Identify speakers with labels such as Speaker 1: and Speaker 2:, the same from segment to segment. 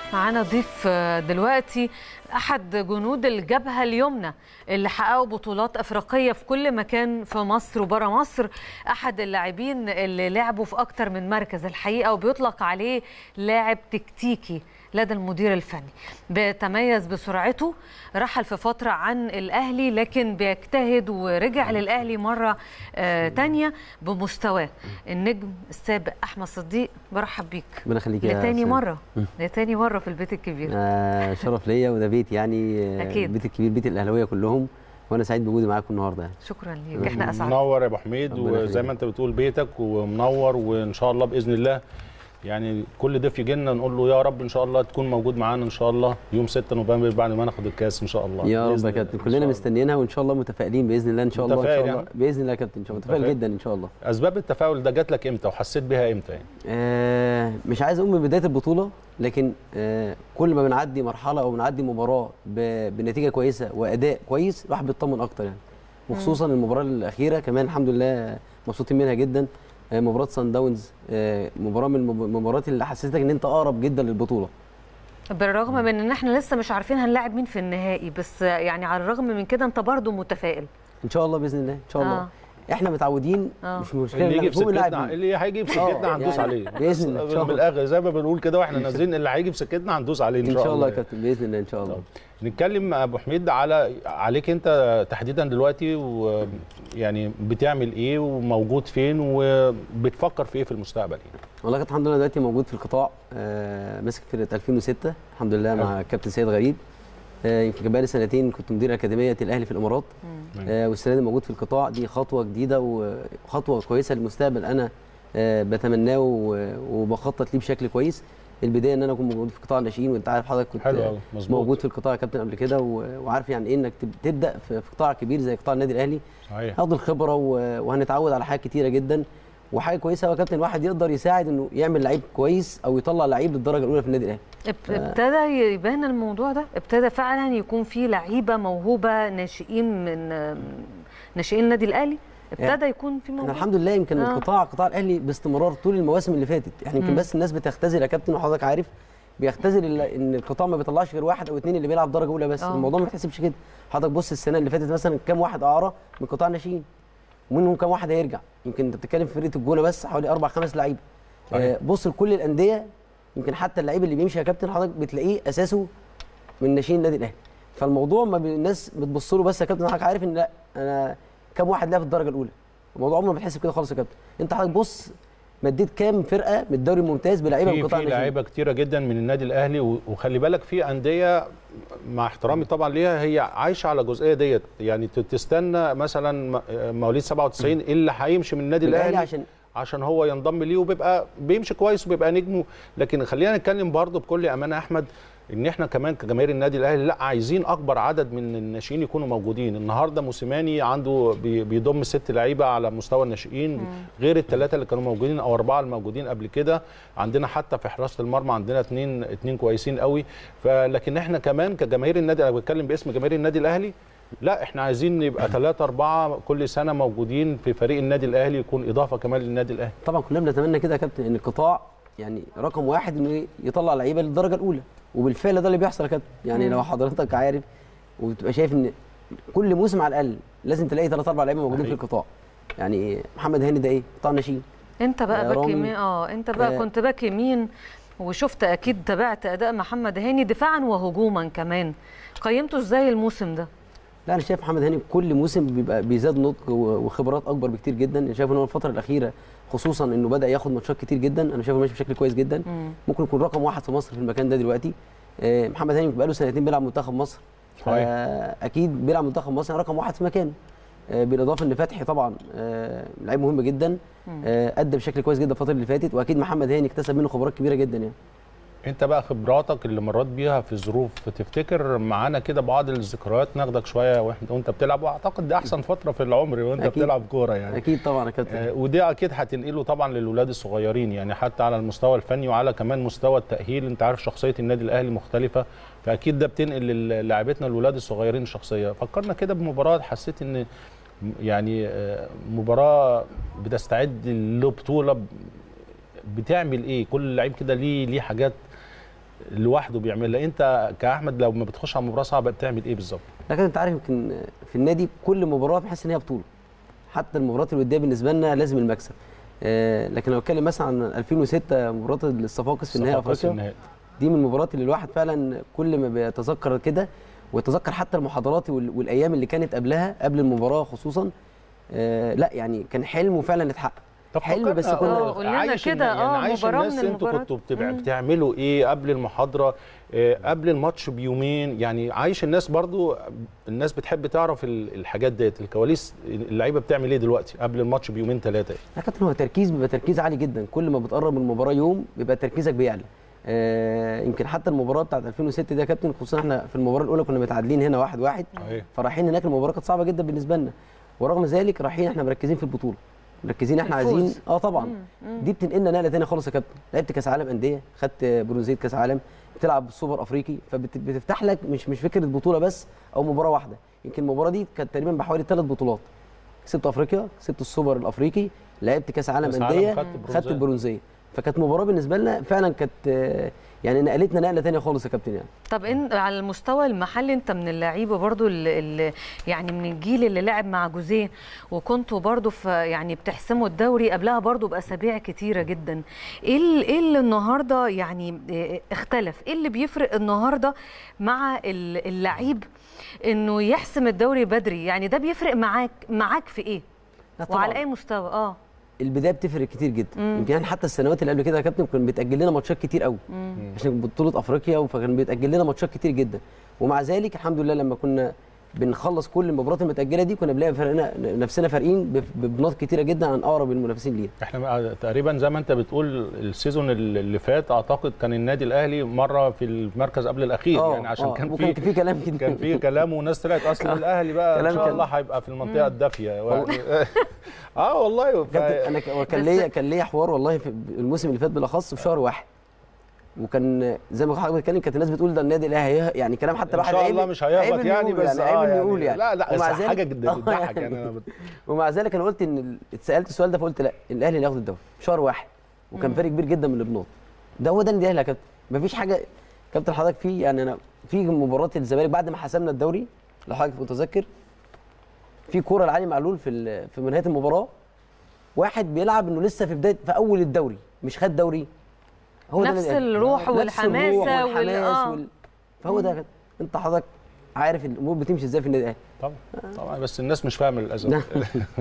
Speaker 1: معانا ضيف دلوقتي احد جنود الجبهه اليمنى اللي حققوا بطولات افريقيه في كل مكان في مصر وبره مصر احد اللاعبين اللي لعبوا في اكتر من مركز الحقيقه وبيطلق عليه لاعب تكتيكي لدى المدير الفني بيتميز بسرعته رحل في فترة عن الأهلي لكن بيجتهد ورجع للأهلي مرة آه تانية بمستواه النجم السابق أحمد صديق برحب بيك
Speaker 2: ربنا يخليك يا
Speaker 1: لتاني
Speaker 2: سامي.
Speaker 1: مرة لتاني مرة في البيت الكبير
Speaker 2: آه شرف ليا وده بيت يعني آه،
Speaker 1: أكيد.
Speaker 2: البيت الكبير بيت الاهلاويه كلهم وانا سعيد بوجودي معاكم النهارده يعني.
Speaker 1: شكرا ليك احنا أسعد
Speaker 3: منور يا ابو حميد
Speaker 2: ربنا
Speaker 3: وزي
Speaker 2: يخليك.
Speaker 3: ما انت بتقول بيتك ومنور وان شاء الله باذن الله يعني كل ضيف يجي لنا نقول له يا رب ان شاء الله تكون موجود معانا ان شاء الله يوم 6 نوفمبر بعد ما ناخد الكاس ان شاء الله
Speaker 2: يا رب
Speaker 3: بإذن
Speaker 2: يا
Speaker 3: الله.
Speaker 2: كابتن
Speaker 3: إن
Speaker 2: كلنا
Speaker 3: شاء الله.
Speaker 2: مستنيينها وان شاء الله متفائلين باذن الله ان شاء الله ان
Speaker 3: متفائل
Speaker 2: شاء الله
Speaker 3: يعني؟
Speaker 2: باذن الله يا كابتن ان شاء الله متفائل
Speaker 3: متفائل.
Speaker 2: جدا ان شاء الله
Speaker 3: اسباب التفاؤل ده جات لك امتى وحسيت بيها امتى يعني
Speaker 2: آه مش عايز اقول من بدايه البطوله لكن آه كل ما بنعدي مرحله او بنعدي مباراه ب- بنتيجه كويسه واداء كويس الواحد بيطمن اكتر يعني وخصوصا المباراه الاخيره كمان الحمد لله مبسوطين منها جدا آه مباراه سان داونز آه مباراه من المب- المباريات اللي حسستك ان انت اقرب جدا للبطوله
Speaker 1: بالرغم من ان احنا لسه مش عارفين هنلاعب مين في النهائي بس يعني على الرغم من كده انت برضو متفائل
Speaker 2: ان شاء الله باذن الله ان شاء الله
Speaker 1: آه.
Speaker 2: احنا متعودين
Speaker 1: آه.
Speaker 2: مش مشكله
Speaker 3: اللي يجي في
Speaker 2: المفهوم اللاعب
Speaker 3: سكتنا
Speaker 2: مين.
Speaker 3: اللي هيجي في
Speaker 2: آه،
Speaker 3: سكتنا هندوس
Speaker 2: يعني
Speaker 3: عليه
Speaker 2: بإذن الله، إن شاء الله.
Speaker 3: من الاخر زي ما بنقول كده واحنا نازلين اللي هيجي في سكتنا هندوس عليه
Speaker 2: ان شاء الله يا
Speaker 3: يعني.
Speaker 2: كابتن باذن الله ان شاء الله
Speaker 3: طب. نتكلم مع ابو حميد على عليك انت تحديدا دلوقتي ويعني بتعمل ايه وموجود فين وبتفكر في ايه في المستقبل يعني
Speaker 2: والله كابتن الحمد لله دلوقتي موجود في القطاع آه ماسك فرقه 2006 الحمد لله مع كابتن سيد غريب آه يمكن كان بقالي سنتين كنت مدير اكاديميه الاهلي في الامارات آه والسنه دي موجود في القطاع دي خطوه جديده وخطوه كويسه للمستقبل انا آه بتمناه و- وبخطط ليه بشكل كويس البدايه ان انا اكون موجود في قطاع الناشئين وانت عارف حضرتك كنت
Speaker 3: حلو قوي مظبوط
Speaker 2: موجود في القطاع يا كابتن قبل كده و- وعارف يعني ايه انك تب- تبدا في في قطاع كبير زي قطاع النادي الاهلي
Speaker 3: صحيح
Speaker 2: هاخد الخبره و- وهنتعود على حاجات كتيره جدا وحاجه كويسه هو يا كابتن الواحد يقدر يساعد انه يعمل لعيب كويس او يطلع لعيب للدرجه الاولى في النادي الاهلي
Speaker 1: اب- ابتدى يبان الموضوع ده ابتدى فعلا يكون في لعيبه موهوبه ناشئين من آم، ناشئين النادي الاهلي ابتدى يكون في
Speaker 2: احنا
Speaker 1: موضوع
Speaker 2: الحمد لله يمكن
Speaker 1: آه.
Speaker 2: القطاع قطاع الاهلي باستمرار طول المواسم اللي فاتت يعني يمكن
Speaker 1: مم.
Speaker 2: بس الناس بتختزل يا كابتن وحضرتك عارف بيختزل ال- ان القطاع ما بيطلعش غير واحد او اثنين اللي بيلعب درجه اولى بس
Speaker 1: آه.
Speaker 2: الموضوع ما بيتحسبش كده حضرتك بص السنه اللي فاتت مثلا كام واحد اعاره من قطاع الناشئين ومنهم كام واحد هيرجع يمكن انت بتتكلم في فرقه الجونه بس حوالي اربع خمس لعيبه
Speaker 3: صحيح.
Speaker 2: آه بص لكل الانديه يمكن حتى اللعيب اللي بيمشي يا كابتن حضرتك بتلاقيه اساسه من ناشئين النادي الاهلي فالموضوع ما بي... الناس بتبص له بس يا كابتن حضرتك عارف ان لا انا كام واحد لعب في الدرجه الاولى الموضوع عمره ما بيتحسب كده خالص يا كابتن انت حضرتك بص مديت كام فرقه من الدوري الممتاز بلعيبه من
Speaker 3: في
Speaker 2: قطاع
Speaker 3: في
Speaker 2: الناشئين
Speaker 3: لعيبه كتيره جدا من النادي الاهلي و- وخلي بالك في انديه مع احترامي طبعا ليها هي عايشه على الجزئيه ديت يعني ت- تستنى مثلا م- مواليد 97 اللي هيمشي من النادي
Speaker 2: الاهلي
Speaker 3: الاهلي
Speaker 2: عشان
Speaker 3: عشان هو ينضم ليه وبيبقى بيمشي كويس وبيبقى نجمه لكن خلينا نتكلم برضه بكل امانه يا احمد ان احنا كمان كجماهير النادي الاهلي لا عايزين اكبر عدد من الناشئين يكونوا موجودين النهارده موسيماني عنده بي- بيضم ست لعيبه على مستوى الناشئين غير الثلاثه اللي كانوا موجودين او اربعه الموجودين قبل كده عندنا حتى في حراسه المرمى عندنا اثنين اثنين كويسين قوي فلكن احنا كمان كجماهير النادي انا بتكلم باسم جماهير النادي الاهلي لا احنا عايزين يبقى ثلاثة أربعة كل سنة موجودين في فريق النادي الأهلي يكون إضافة كمان للنادي الأهلي
Speaker 2: طبعا كلنا بنتمنى كده يا كابتن ان القطاع يعني رقم واحد انه يطلع لعيبه للدرجه الاولى وبالفعل ده اللي بيحصل يا كابتن يعني
Speaker 1: مم.
Speaker 2: لو حضرتك عارف وبتبقى شايف ان كل موسم على الاقل لازم تلاقي ثلاث اربع لعيبه موجودين في
Speaker 3: حقيقي.
Speaker 2: القطاع يعني محمد هاني ده ايه قطاع ناشئين
Speaker 1: انت بقى
Speaker 2: يا
Speaker 1: باك
Speaker 2: رامي.
Speaker 1: يمين اه انت بقى
Speaker 2: آه.
Speaker 1: كنت باك يمين وشفت اكيد تابعت اداء محمد هاني دفاعا وهجوما كمان قيمته ازاي الموسم ده
Speaker 2: لا انا شايف محمد هاني كل موسم بيبقى بيزداد نضج و- وخبرات اكبر بكتير جدا انا شايف ان هو الفتره الاخيره خصوصا انه بدا ياخد ماتشات كتير جدا انا شايفه ماشي بشكل كويس جدا
Speaker 1: مم.
Speaker 2: ممكن يكون رقم واحد في مصر في المكان ده دلوقتي آه، محمد هاني بقاله سنتين بيلعب منتخب مصر
Speaker 3: صحيح.
Speaker 2: آه، اكيد بيلعب منتخب مصر رقم واحد في مكانه آه، بالاضافه ان فتحي طبعا آه، لعيب مهم جدا آه، ادى بشكل كويس جدا الفتره اللي فاتت واكيد محمد هاني اكتسب منه خبرات كبيره جدا يعني
Speaker 3: انت بقى خبراتك اللي مريت بيها في ظروف تفتكر معانا كده بعض الذكريات ناخدك شويه واحنا وانت بتلعب واعتقد دي احسن فتره في العمر وانت
Speaker 2: أكيد.
Speaker 3: بتلعب كوره يعني
Speaker 2: اكيد طبعا يا كابتن
Speaker 3: آه، ودي اكيد هتنقله طبعا للولاد الصغيرين يعني حتى على المستوى الفني وعلى كمان مستوى التاهيل انت عارف شخصيه النادي الاهلي مختلفه فاكيد ده بتنقل للاعبتنا الولاد الصغيرين الشخصيه فكرنا كده بمباراه حسيت ان يعني آه، مباراه بتستعد لبطوله بتعمل ايه كل لعيب كده ليه ليه حاجات لوحده بيعملها انت كاحمد لو ما بتخش على مباراه صعبه بتعمل ايه بالظبط
Speaker 2: لكن انت عارف يمكن في النادي كل مباراه بحس ان هي بطوله حتى المباريات الوديه بالنسبه لنا لازم المكسب آه لكن لو اتكلم مثلا عن 2006 مباراه الصفاقس في نهائي
Speaker 3: صفاقس
Speaker 2: افريقيا
Speaker 3: النهائي.
Speaker 2: دي من المباريات اللي الواحد فعلا كل ما بيتذكر كده ويتذكر حتى المحاضرات وال- والايام اللي كانت قبلها قبل المباراه خصوصا آه لا يعني كان حلمه فعلا اتحقق
Speaker 3: طب
Speaker 2: حلو
Speaker 3: فكرنا-
Speaker 2: بس
Speaker 1: آه،
Speaker 2: كنا
Speaker 1: قول لنا
Speaker 3: عايش
Speaker 1: كده،
Speaker 3: النا- يعني
Speaker 1: آه،
Speaker 3: عايش
Speaker 1: مباراة
Speaker 3: الناس
Speaker 1: من
Speaker 3: انتوا
Speaker 1: المباريات.
Speaker 3: كنتوا بتبع-
Speaker 1: مم.
Speaker 3: بتعملوا ايه قبل المحاضره آه، قبل الماتش بيومين يعني عايش الناس برضو الناس بتحب تعرف ال- الحاجات ديت الكواليس اللعيبه بتعمل ايه دلوقتي قبل الماتش بيومين ثلاثه
Speaker 2: يا كابتن هو تركيز بيبقى تركيز عالي جدا كل ما بتقرب من المباراه يوم بيبقى تركيزك بيعلى آه يمكن حتى المباراه بتاعت 2006 دي يا كابتن خصوصا احنا في المباراه الاولى كنا متعادلين هنا واحد واحد
Speaker 3: أيوة.
Speaker 2: فرايحين هناك المباراه كانت صعبه جدا بالنسبه لنا ورغم ذلك رايحين احنا مركزين في البطوله مركزين احنا
Speaker 1: الفوز.
Speaker 2: عايزين اه طبعا دي بتنقلنا نقله ثانيه خالص يا كابتن لعبت كاس عالم انديه خدت برونزيه كاس عالم بتلعب سوبر افريقي فبتفتح لك مش مش فكره بطوله بس او مباراه واحده يمكن المباراه دي كانت تقريبا بحوالي ثلاث بطولات كسبت افريقيا كسبت السوبر الافريقي لعبت كاس عالم
Speaker 3: كأس عالم
Speaker 2: انديه
Speaker 3: خدت
Speaker 2: خدت
Speaker 3: برونزية.
Speaker 2: البرونزيه فكانت مباراه بالنسبه لنا فعلا كانت آه، يعني نقلتنا نقله ثانيه خالص يا كابتن يعني
Speaker 1: طب إن على المستوى المحلي انت من اللعيبه برضو اللي اللي يعني من الجيل اللي لعب مع جوزيه وكنتوا برضو في يعني بتحسموا الدوري قبلها برضو باسابيع كتيره جدا ايه ال- ايه اللي النهارده يعني إيه اختلف ايه اللي بيفرق النهارده مع ال- اللعيب انه يحسم الدوري بدري يعني ده بيفرق معاك معاك في ايه
Speaker 2: لا طبعاً.
Speaker 1: وعلى اي مستوى اه
Speaker 2: البدايه بتفرق كتير جدا
Speaker 1: مم.
Speaker 2: يمكن احنا حتى السنوات اللي قبل كده يا كابتن كان بيتاجل لنا ماتشات كتير قوي عشان بطوله افريقيا فكان بيتاجل لنا ماتشات كتير جدا ومع ذلك الحمد لله لما كنا بنخلص كل المباريات المتاجله دي كنا بنلاقي فرقنا نفسنا فارقين ب- ببنات كتيره جدا عن اقرب المنافسين لينا
Speaker 3: احنا بقى تقريبا زي ما انت بتقول السيزون اللي فات اعتقد كان النادي الاهلي مره في المركز قبل الاخير
Speaker 2: آه،
Speaker 3: يعني عشان
Speaker 2: آه،
Speaker 3: كان
Speaker 2: وكان
Speaker 3: في
Speaker 2: في كلام كده
Speaker 3: كان في كلام وناس طلعت اصلا الاهلي بقى ان
Speaker 2: كلام
Speaker 3: شاء
Speaker 2: كان-
Speaker 3: الله هيبقى في المنطقه الدافيه يعني اه والله ف...
Speaker 2: كابتن انا ك- كان
Speaker 1: بس-
Speaker 2: ليا كان ليا حوار والله في الموسم اللي فات بالاخص في شهر واحد وكان زي ما حضرتك بتتكلم كانت الناس بتقول ده النادي الاهلي هيه- يعني كلام حتى
Speaker 3: ان
Speaker 2: الواحد
Speaker 3: شاء
Speaker 2: عيب-
Speaker 3: الله مش
Speaker 2: عيب
Speaker 3: هيهبط
Speaker 2: إنه
Speaker 3: يعني
Speaker 2: يقول
Speaker 3: بس
Speaker 2: عيب
Speaker 3: اه
Speaker 2: إنه
Speaker 3: يعني
Speaker 2: يقول يعني
Speaker 3: لا لا بس
Speaker 2: ومع
Speaker 3: حاجه
Speaker 2: ذلك-
Speaker 3: جد-
Speaker 2: آه،
Speaker 3: بتضحك يعني انا بت-
Speaker 2: ومع ذلك انا قلت ان ال- اتسالت السؤال ده فقلت لا الاهلي اللي هياخد الدوري في شهر واحد وكان فرق كبير جدا من البنوط ده هو ده النادي الاهلي يا كابتن مفيش حاجه كابتن حضرتك في يعني انا في مباراه الزمالك بعد ما حسمنا الدوري لو حضرتك متذكر في كوره لعلي معلول في ال- في نهايه المباراه واحد بيلعب انه لسه في بدايه في اول الدوري مش خد دوري هو ده
Speaker 1: نفس
Speaker 2: النادي الأهلي.
Speaker 1: الروح
Speaker 2: نفس
Speaker 1: والحماسة
Speaker 2: الروح
Speaker 1: وال-
Speaker 2: والحماس
Speaker 1: آه.
Speaker 2: وال... فهو ده يا كابتن. انت حضرتك عارف الامور بتمشي ازاي في النادي الاهلي
Speaker 3: طبعا طبعا بس الناس مش فاهمه للاسف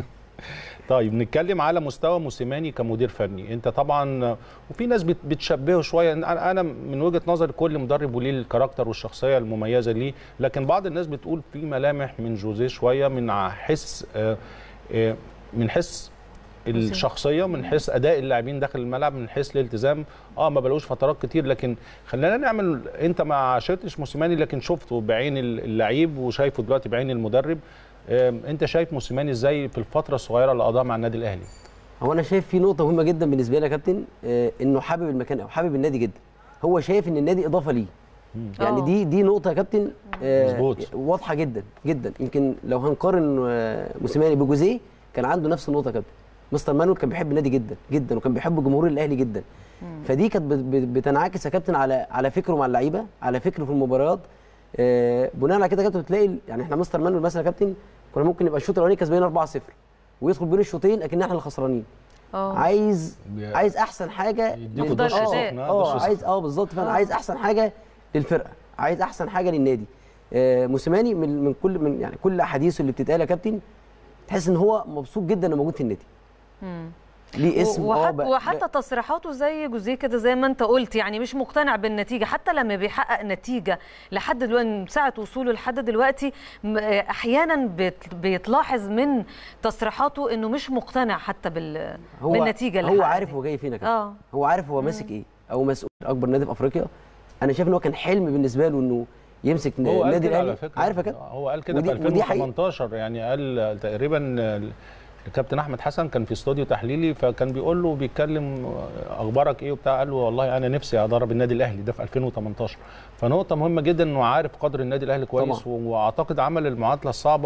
Speaker 3: طيب نتكلم على مستوى موسيماني كمدير فني انت طبعا وفي ناس بت- بتشبهه شويه انا أنا من وجهه نظري كل مدرب وليه الكاركتر والشخصيه المميزه ليه لكن بعض الناس بتقول في ملامح من جوزيه شويه من ع- حس آه، آه، من حس الشخصيه من حيث اداء اللاعبين داخل الملعب من حيث الالتزام اه ما بلاقوش فترات كتير لكن خلينا نعمل انت ما عاشرتش موسيماني لكن شفته بعين اللعيب وشايفه دلوقتي بعين المدرب آم، انت شايف موسيماني ازاي في الفتره الصغيره اللي قضاها مع النادي الاهلي
Speaker 2: هو انا شايف في نقطه مهمه جدا بالنسبه لي يا كابتن آه انه حابب المكان او حابب النادي جدا هو شايف ان النادي اضافه ليه يعني
Speaker 1: آه.
Speaker 2: دي دي نقطه يا كابتن آه
Speaker 3: مظبوط.
Speaker 2: واضحه جدا جدا يمكن لو هنقارن آه موسيماني بجوزيه كان عنده نفس النقطه يا كابتن مستر مانويل كان بيحب النادي جدا جدا وكان بيحب جمهور الاهلي جدا فدي كانت بت- بت- بتنعكس يا كابتن على على فكره مع اللعيبه على فكره في المباريات آه بناء على كده يا كابتن بتلاقي يعني احنا مستر مانويل مثلا يا كابتن كنا ممكن نبقى الشوط الاولاني كسبانين 4-0 ويدخل بين الشوطين اكن احنا اللي خسرانين
Speaker 1: اه
Speaker 2: عايز
Speaker 3: بي-
Speaker 2: عايز احسن حاجه
Speaker 3: يديكوا
Speaker 1: أفضل
Speaker 3: دش
Speaker 1: أداء.
Speaker 3: سخنة،
Speaker 2: اه
Speaker 3: دش
Speaker 2: عايز اه بالظبط فانا
Speaker 1: آه.
Speaker 2: عايز احسن حاجه للفرقه عايز احسن حاجه للنادي آه موسيماني من من كل من يعني كل احاديثه اللي بتتقال يا كابتن تحس ان هو مبسوط جدا انه موجود في النادي
Speaker 1: مم.
Speaker 2: ليه اسم
Speaker 1: وحتى,
Speaker 2: بقى-
Speaker 1: وحتى تصريحاته زي جوزيه كده زي ما انت قلت يعني مش مقتنع بالنتيجه حتى لما بيحقق نتيجه لحد دلوقتي من ساعه وصوله لحد دلوقتي م- احيانا بت- بيتلاحظ من تصريحاته انه مش مقتنع حتى بال
Speaker 2: هو
Speaker 1: بالنتيجه اللي
Speaker 2: هو
Speaker 1: حققها
Speaker 2: عارف
Speaker 1: دي.
Speaker 2: هو جاي فين يا كابتن
Speaker 1: اه
Speaker 2: هو عارف هو ماسك ايه او مسؤول اكبر نادي في افريقيا انا شايف ان هو كان حلم بالنسبه له انه يمسك
Speaker 3: هو قال
Speaker 2: النادي
Speaker 3: كده على
Speaker 2: الاهلي
Speaker 3: فكره
Speaker 2: عارف يا كابتن
Speaker 3: هو قال كده في
Speaker 2: ودي- ودي حقيقة.
Speaker 3: 2018 يعني قال تقريبا الكابتن احمد حسن كان في استوديو تحليلي فكان بيقول له بيتكلم اخبارك ايه وبتاع قال له والله انا نفسي ادرب النادي الاهلي ده في 2018 فنقطه مهمه جدا انه عارف قدر النادي الاهلي كويس
Speaker 2: طبعاً.
Speaker 3: واعتقد عمل المعادله الصعبه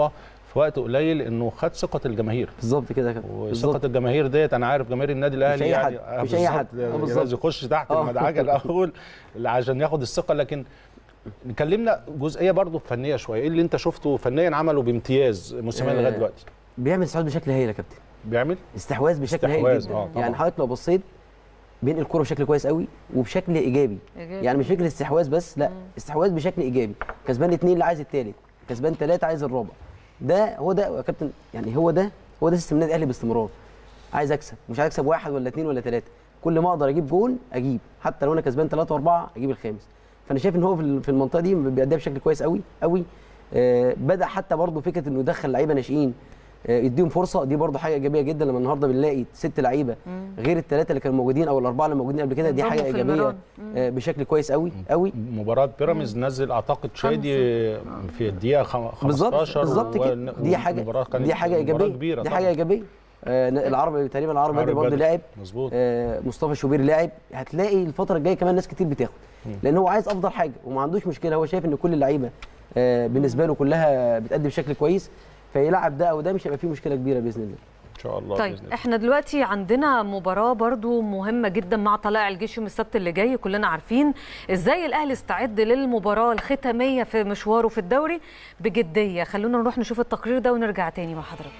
Speaker 3: في وقت قليل انه خد ثقه الجماهير
Speaker 2: بالظبط كده كده
Speaker 3: وثقه الجماهير ديت انا عارف جماهير النادي الاهلي
Speaker 2: أي
Speaker 3: يعني
Speaker 2: حد، مش أي حد.
Speaker 3: بالظبط،
Speaker 2: آه، بالظبط.
Speaker 3: لازم يخش تحت
Speaker 2: آه.
Speaker 3: المدعكه الاول عشان ياخد الثقه لكن نكلمنا جزئيه برضو فنيه شويه ايه اللي انت شفته فنيا عمله بامتياز موسيماني
Speaker 2: آه،
Speaker 3: لغايه دلوقتي
Speaker 2: بيعمل استحواذ بشكل هايل يا كابتن
Speaker 3: بيعمل
Speaker 2: استحواذ بشكل هايل
Speaker 3: استحواذ،
Speaker 2: جدا
Speaker 3: آه، طبعاً.
Speaker 2: يعني حضرتك لو بصيت بينقل الكوره بشكل كويس قوي وبشكل ايجابي
Speaker 1: إيجابي.
Speaker 2: يعني مش فكره استحواذ بس لا استحواذ بشكل ايجابي كسبان اثنين اللي عايز الثالث كسبان ثلاثه عايز الرابع ده هو ده يا كابتن يعني هو ده هو ده سيستم النادي الاهلي باستمرار عايز اكسب مش عايز اكسب واحد ولا اثنين ولا ثلاثه كل ما اقدر اجيب جول اجيب حتى لو انا كسبان ثلاثه واربعه اجيب الخامس فانا شايف ان هو في ال- في المنطقه دي بيأديها بشكل كويس قوي قوي آه بدا حتى برضه فكره انه يدخل لعيبه ناشئين آه، يديهم فرصه دي برضه حاجه ايجابيه جدا لما النهارده بنلاقي ست لعيبه غير الثلاثه اللي كانوا موجودين او الاربعه اللي موجودين قبل كده دي
Speaker 1: انضموا
Speaker 2: حاجه
Speaker 1: في
Speaker 2: ايجابيه
Speaker 1: المران.
Speaker 2: آه، بشكل كويس قوي قوي
Speaker 3: مباراه بيراميدز نزل اعتقد شادي في الدقيقه خم- 15
Speaker 2: بالظبط بالظبط كده
Speaker 3: ون-
Speaker 2: دي حاجه
Speaker 3: المباراة كانت
Speaker 2: دي حاجه
Speaker 3: مباراة
Speaker 2: ايجابيه
Speaker 3: كبيره
Speaker 2: دي
Speaker 3: طبعاً.
Speaker 2: حاجه ايجابيه آه العربي تقريبا العربي بدري برضه
Speaker 3: بدري.
Speaker 2: لاعب
Speaker 3: مظبوط
Speaker 2: آه مصطفى شوبير لاعب هتلاقي الفتره الجايه كمان ناس كتير بتاخد لان هو عايز افضل حاجه وما عندوش مشكله هو شايف ان كل اللعيبه آه بالنسبه له كلها بتأدي بشكل كويس فيلعب ده او ده مش هيبقى فيه مشكله كبيره باذن الله
Speaker 3: ان شاء الله
Speaker 1: طيب
Speaker 3: بإذن الله.
Speaker 1: احنا دلوقتي عندنا مباراة برضو مهمة جدا مع طلائع الجيش يوم السبت اللي جاي كلنا عارفين ازاي الاهلي استعد للمباراة الختامية في مشواره في الدوري بجدية خلونا نروح نشوف التقرير ده ونرجع تاني مع حضرتك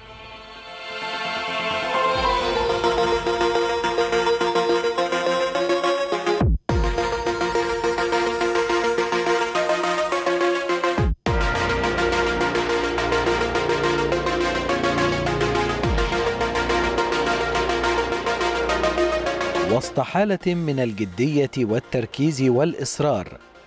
Speaker 4: وسط حالة من الجدية والتركيز والإصرار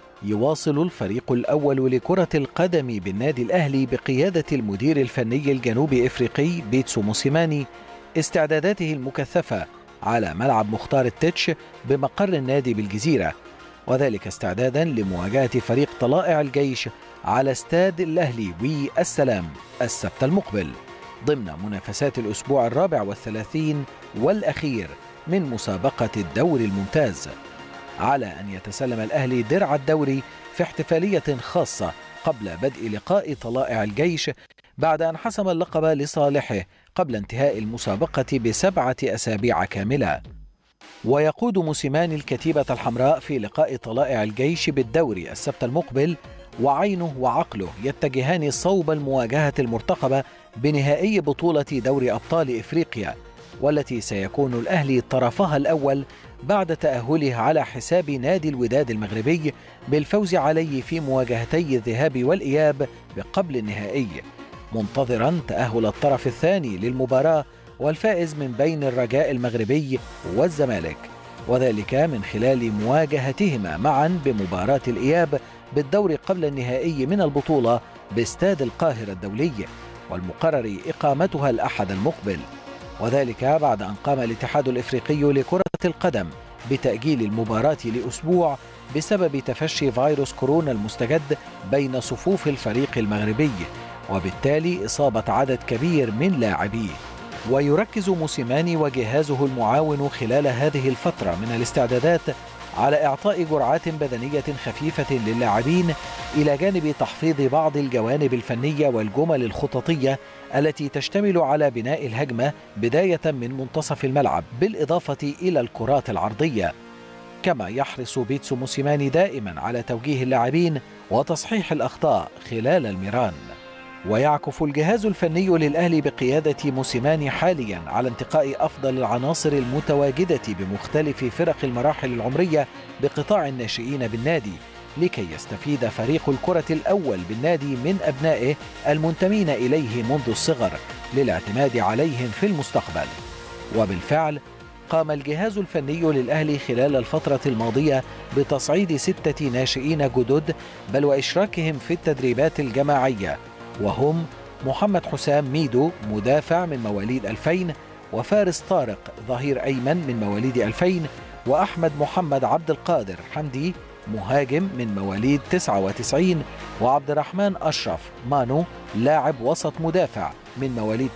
Speaker 4: يواصل الفريق الأول لكرة القدم بالنادي الأهلي بقيادة المدير الفني الجنوب إفريقي بيتسو موسيماني استعداداته المكثفة على ملعب مختار التتش بمقر النادي بالجزيرة وذلك استعدادا لمواجهة فريق طلائع الجيش على استاد الأهلي وي السلام السبت المقبل ضمن منافسات الأسبوع الرابع والثلاثين والأخير من مسابقة الدوري الممتاز على أن يتسلم الأهلي درع الدوري في احتفالية خاصة قبل بدء لقاء طلائع الجيش بعد أن حسم اللقب لصالحه قبل انتهاء المسابقة بسبعة أسابيع كاملة ويقود موسيماني الكتيبة الحمراء في لقاء طلائع الجيش بالدوري السبت المقبل وعينه وعقله يتجهان صوب المواجهة المرتقبة بنهائي بطولة دوري أبطال إفريقيا والتي سيكون الأهلي طرفها الأول بعد تأهله على حساب نادي الوداد المغربي بالفوز عليه في مواجهتي الذهاب والإياب بقبل النهائي منتظرا تأهل الطرف الثاني للمباراة والفائز من بين الرجاء المغربي والزمالك وذلك من خلال مواجهتهما معا بمباراة الإياب بالدور قبل النهائي من البطولة باستاد القاهرة الدولي والمقرر إقامتها الأحد المقبل وذلك بعد أن قام الاتحاد الإفريقي لكرة القدم بتأجيل المباراة لأسبوع بسبب تفشي فيروس كورونا المستجد بين صفوف الفريق المغربي وبالتالي إصابة عدد كبير من لاعبيه ويركز موسيماني وجهازه المعاون خلال هذه الفترة من الاستعدادات على إعطاء جرعات بدنية خفيفة للاعبين إلى جانب تحفيظ بعض الجوانب الفنية والجمل الخططية التي تشتمل على بناء الهجمة بداية من منتصف الملعب بالإضافة إلى الكرات العرضية كما يحرص بيتسو موسيماني دائما على توجيه اللاعبين وتصحيح الأخطاء خلال الميران ويعكف الجهاز الفني للأهلي بقيادة موسيماني حاليا على انتقاء أفضل العناصر المتواجدة بمختلف فرق المراحل العمرية بقطاع الناشئين بالنادي لكي يستفيد فريق الكرة الأول بالنادي من أبنائه المنتمين إليه منذ الصغر للاعتماد عليهم في المستقبل وبالفعل قام الجهاز الفني للأهلي خلال الفترة الماضية بتصعيد ستة ناشئين جدد بل وإشراكهم في التدريبات الجماعية وهم محمد حسام ميدو مدافع من مواليد 2000 وفارس طارق ظهير أيمن من مواليد 2000 وأحمد محمد عبد القادر حمدي مهاجم من مواليد 99 وعبد الرحمن أشرف مانو لاعب وسط مدافع من مواليد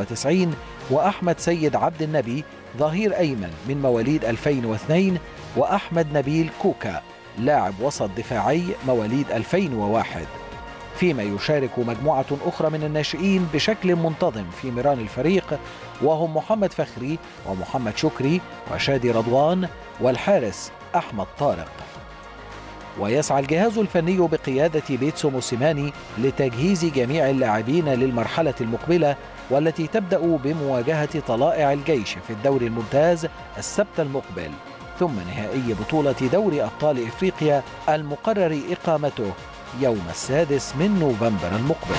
Speaker 4: 99 وأحمد سيد عبد النبي ظهير أيمن من مواليد 2002 وأحمد نبيل كوكا لاعب وسط دفاعي مواليد 2001 في فيما يشارك مجموعة أخرى من الناشئين بشكل منتظم في ميران الفريق وهم محمد فخري ومحمد شكري وشادي رضوان والحارس أحمد طارق ويسعى الجهاز الفني بقيادة بيتسو موسيماني لتجهيز جميع اللاعبين للمرحلة المقبلة والتي تبدأ بمواجهة طلائع الجيش في الدوري الممتاز السبت المقبل ثم نهائي بطولة دوري أبطال إفريقيا المقرر إقامته يوم السادس من نوفمبر المقبل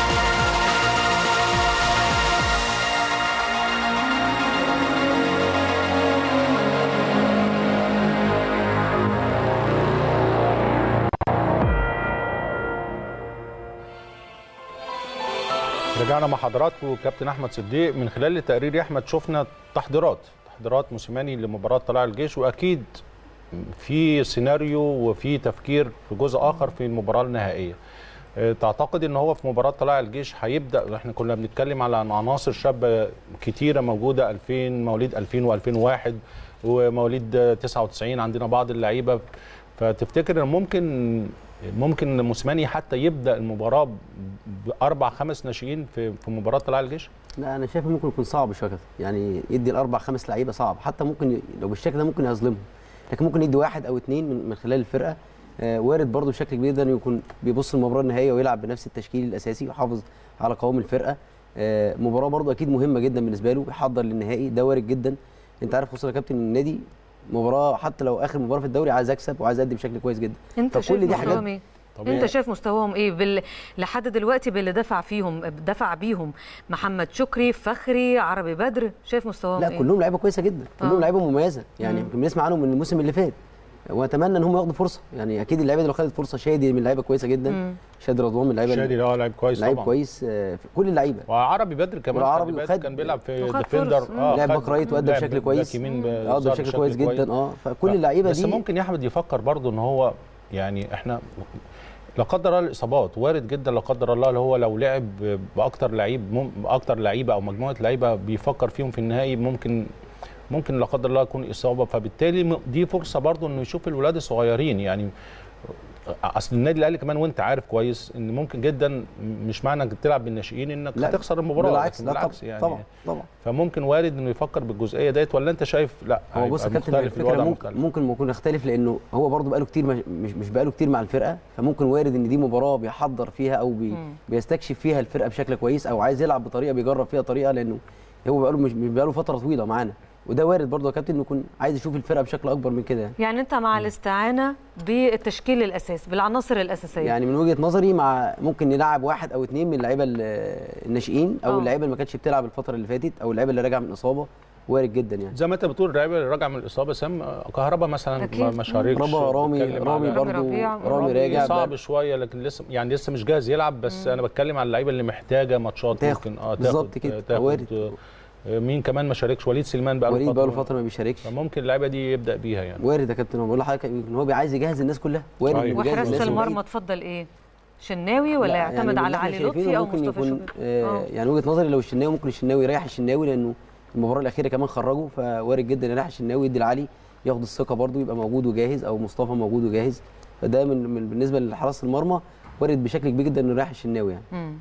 Speaker 3: رجعنا مع حضراتكم كابتن احمد صديق من خلال التقرير يا احمد شفنا تحضيرات تحضيرات موسيماني لمباراه طلائع الجيش واكيد في سيناريو وفي تفكير في جزء اخر في المباراه النهائيه أه، تعتقد ان هو في مباراه طلائع الجيش هيبدا احنا كنا بنتكلم على عناصر شابه كتيره موجوده 2000 مواليد 2000 و2001 ومواليد 99 عندنا بعض اللعيبه فتفتكر ان ممكن ممكن موسيماني حتى يبدا المباراه باربع خمس ناشئين في في مباراه طلائع الجيش
Speaker 2: لا انا شايف ممكن يكون صعب شويه كده. يعني يدي الاربع خمس لعيبه صعب حتى ممكن ي- لو بالشكل ده ممكن يظلمهم لكن ممكن يدي واحد او اثنين من, من خلال الفرقه آه وارد برضه بشكل كبير جدا يكون بيبص المباراه النهائيه ويلعب بنفس التشكيل الاساسي ويحافظ على قوام الفرقه آه مباراه برضه اكيد مهمه جدا بالنسبه له يحضر للنهائي ده وارد جدا انت عارف خصوصا يا كابتن النادي مباراه حتى لو اخر مباراه في الدوري عايز اكسب وعايز ادي بشكل كويس جدا
Speaker 1: انت
Speaker 2: فكل
Speaker 1: شايف
Speaker 2: دي حاجات
Speaker 1: مستواهم ايه انت شايف مستواهم ايه بال... لحد دلوقتي باللي دفع فيهم دفع بيهم محمد شكري فخري عربي بدر شايف مستواهم
Speaker 2: لا
Speaker 1: ايه
Speaker 2: كلهم لعيبه كويسه جدا كلهم
Speaker 1: آه.
Speaker 2: لعيبه مميزه يعني
Speaker 1: مم.
Speaker 2: يمكن بنسمع عنهم من الموسم اللي فات واتمنى ان هم ياخدوا فرصه يعني اكيد اللعيبه دي لو خدت فرصه شادي من لعيبه كويسه جدا
Speaker 1: مم.
Speaker 2: شادي رضوان من اللعيبه
Speaker 3: شادي اه لعيب كويس
Speaker 2: لعيب
Speaker 3: طبعا
Speaker 2: كويس آه، في كل اللعيبه
Speaker 3: وعربي بدر كمان
Speaker 2: والعربي
Speaker 3: خلي بالك
Speaker 2: وخد-
Speaker 3: كان بيلعب في
Speaker 1: وخد
Speaker 3: ديفندر
Speaker 1: فرص. مم.
Speaker 2: لعب
Speaker 3: خد-
Speaker 2: باك رايت وأدى
Speaker 3: لعب
Speaker 2: بشكل
Speaker 3: باك
Speaker 2: كويس.
Speaker 3: يمين
Speaker 2: اه ده
Speaker 3: ظهر
Speaker 2: بشكل كويس جدا اه فكل
Speaker 3: ف-
Speaker 2: اللعيبه
Speaker 3: بس
Speaker 2: دي
Speaker 3: ممكن يا احمد يفكر برضه ان هو يعني احنا لا قدر الله الاصابات وارد جدا لا قدر الله اللي هو لو لعب باكتر لعيب مم- باكتر لعيبه او مجموعه لعيبه بيفكر فيهم في النهائي ممكن ممكن لا قدر الله يكون اصابه فبالتالي م- دي فرصه برضه انه يشوف الولاد الصغيرين يعني اصل النادي الاهلي كمان وانت عارف كويس ان ممكن جدا مش معنى انك تلعب بالناشئين انك
Speaker 2: لا،
Speaker 3: هتخسر المباراه
Speaker 2: بالعكس
Speaker 3: لكن
Speaker 2: لا
Speaker 3: بالعكس
Speaker 2: طبعا
Speaker 3: يعني
Speaker 2: طبعا طبعا
Speaker 3: فمن وارد انه يفكر بالجزئيه ديت ولا انت شايف لا
Speaker 2: هو بص يا
Speaker 3: هيبقى
Speaker 2: كابتن
Speaker 3: مختلف
Speaker 2: الفكره
Speaker 3: الوضع
Speaker 2: ممكن
Speaker 3: مختلف
Speaker 2: ممكن يكون يختلف لانه هو برضه بقاله كتير مش مش مش بقاله كتير مع الفرقه فممكن وارد ان دي مباراه بيحضر فيها او بي
Speaker 1: مم.
Speaker 2: بيستكشف فيها الفرقه بشكل كويس او عايز يلعب بطريقه بيجرب فيها طريقه لانه هو بقاله مش مش بقاله فتره طويله معانا وده وارد برضه يا كابتن انه يكون عايز يشوف الفرقه بشكل اكبر من كده يعني.
Speaker 1: يعني انت مع الاستعانه بالتشكيل الاساسي بالعناصر الاساسيه
Speaker 2: يعني من وجهه نظري مع ممكن نلعب واحد او اثنين من اللعيبه ال- الناشئين او
Speaker 1: آه.
Speaker 2: اللعيبه اللي ما كانتش بتلعب الفتره اللي فاتت او اللعيبه اللي راجعه من اصابه وارد جدا يعني
Speaker 3: زي ما انت بتقول اللعيبه اللي راجعه من الاصابه سام كهربا مثلا
Speaker 1: أكيد.
Speaker 3: ما- ما شاركش
Speaker 2: رامي رامي
Speaker 3: بتتكلم
Speaker 2: رامي
Speaker 3: على-
Speaker 1: برضه
Speaker 2: برضو
Speaker 1: ربيع.
Speaker 2: رامي راجع
Speaker 3: صعب شويه لكن لسه يعني لسه مش جاهز يلعب بس انا بتكلم على اللعيبه اللي محتاجه ماتشات
Speaker 2: تاخد.
Speaker 3: ممكن اه
Speaker 2: بالظبط
Speaker 3: تاخد
Speaker 2: كده.
Speaker 3: تاخد
Speaker 2: وارد.
Speaker 3: آه، مين كمان ما شاركش وليد سليمان بقى
Speaker 2: وليد بقى له فتره ما بيشاركش
Speaker 3: فممكن اللعيبه دي يبدا بيها يعني
Speaker 2: وارد يا كابتن هو بقول لحضرتك يمكن هو عايز يجهز الناس كلها وارد
Speaker 3: أيوة.
Speaker 2: إنه يجهز
Speaker 1: وحراسه
Speaker 2: الناس
Speaker 1: المرمى
Speaker 2: كلها.
Speaker 1: تفضل ايه شناوي ولا
Speaker 2: لا،
Speaker 1: يعتمد
Speaker 2: يعني من
Speaker 1: على
Speaker 2: اللي إحنا
Speaker 1: علي
Speaker 2: شايفينه
Speaker 1: لطفي او
Speaker 2: ممكن
Speaker 1: مصطفى
Speaker 2: يكون
Speaker 1: شوبير
Speaker 2: آه
Speaker 1: آه.
Speaker 2: يعني وجهه نظري لو الشناوي ممكن الشناوي يريح الشناوي لانه المباراه الاخيره كمان خرجه فوارد جدا يريح الشناوي يدي العلي ياخد الثقه برده يبقى موجود وجاهز او مصطفى موجود وجاهز فده من, من بالنسبه لحراس المرمى وارد بشكل كبير جدا انه يريح الشناوي يعني
Speaker 1: مم.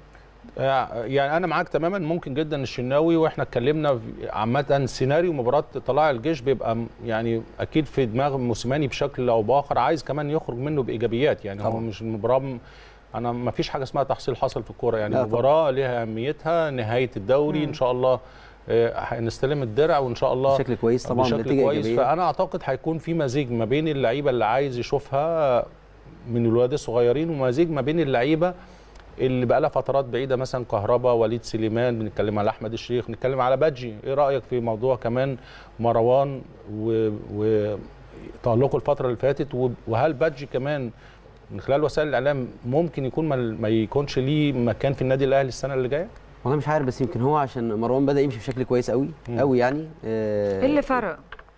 Speaker 3: آه، يعني انا معاك تماما ممكن جدا الشناوي واحنا اتكلمنا في- عامه سيناريو مباراه طلائع الجيش بيبقى م- يعني اكيد في دماغ موسيماني بشكل او باخر عايز كمان يخرج منه بايجابيات يعني هو
Speaker 2: طبعا.
Speaker 3: مش المباراه م- انا ما فيش حاجه اسمها تحصيل حصل في الكوره يعني
Speaker 2: لا طبعا.
Speaker 3: مباراه ليها اهميتها نهايه الدوري ان شاء الله آه، هنستلم الدرع وان شاء الله
Speaker 2: بشكل كويس طبعا
Speaker 3: بشكل
Speaker 2: نتيجه
Speaker 3: كويس
Speaker 2: ايجابيه
Speaker 3: فانا اعتقد هيكون في مزيج ما بين اللعيبه اللي عايز يشوفها من الولاد الصغيرين ومزيج ما بين اللعيبه اللي بقى لها فترات بعيده مثلا كهربا وليد سليمان بنتكلم على احمد الشيخ بنتكلم على بادجي ايه رايك في موضوع كمان مروان و, و... تألقه الفتره اللي فاتت و- وهل بادجي كمان من خلال وسائل الاعلام ممكن يكون ما, ما يكونش ليه مكان في النادي الاهلي السنه اللي جايه
Speaker 2: والله مش عارف بس يمكن هو عشان مروان بدا يمشي بشكل كويس قوي
Speaker 3: مم.
Speaker 2: قوي يعني آه
Speaker 1: ايه اللي فرق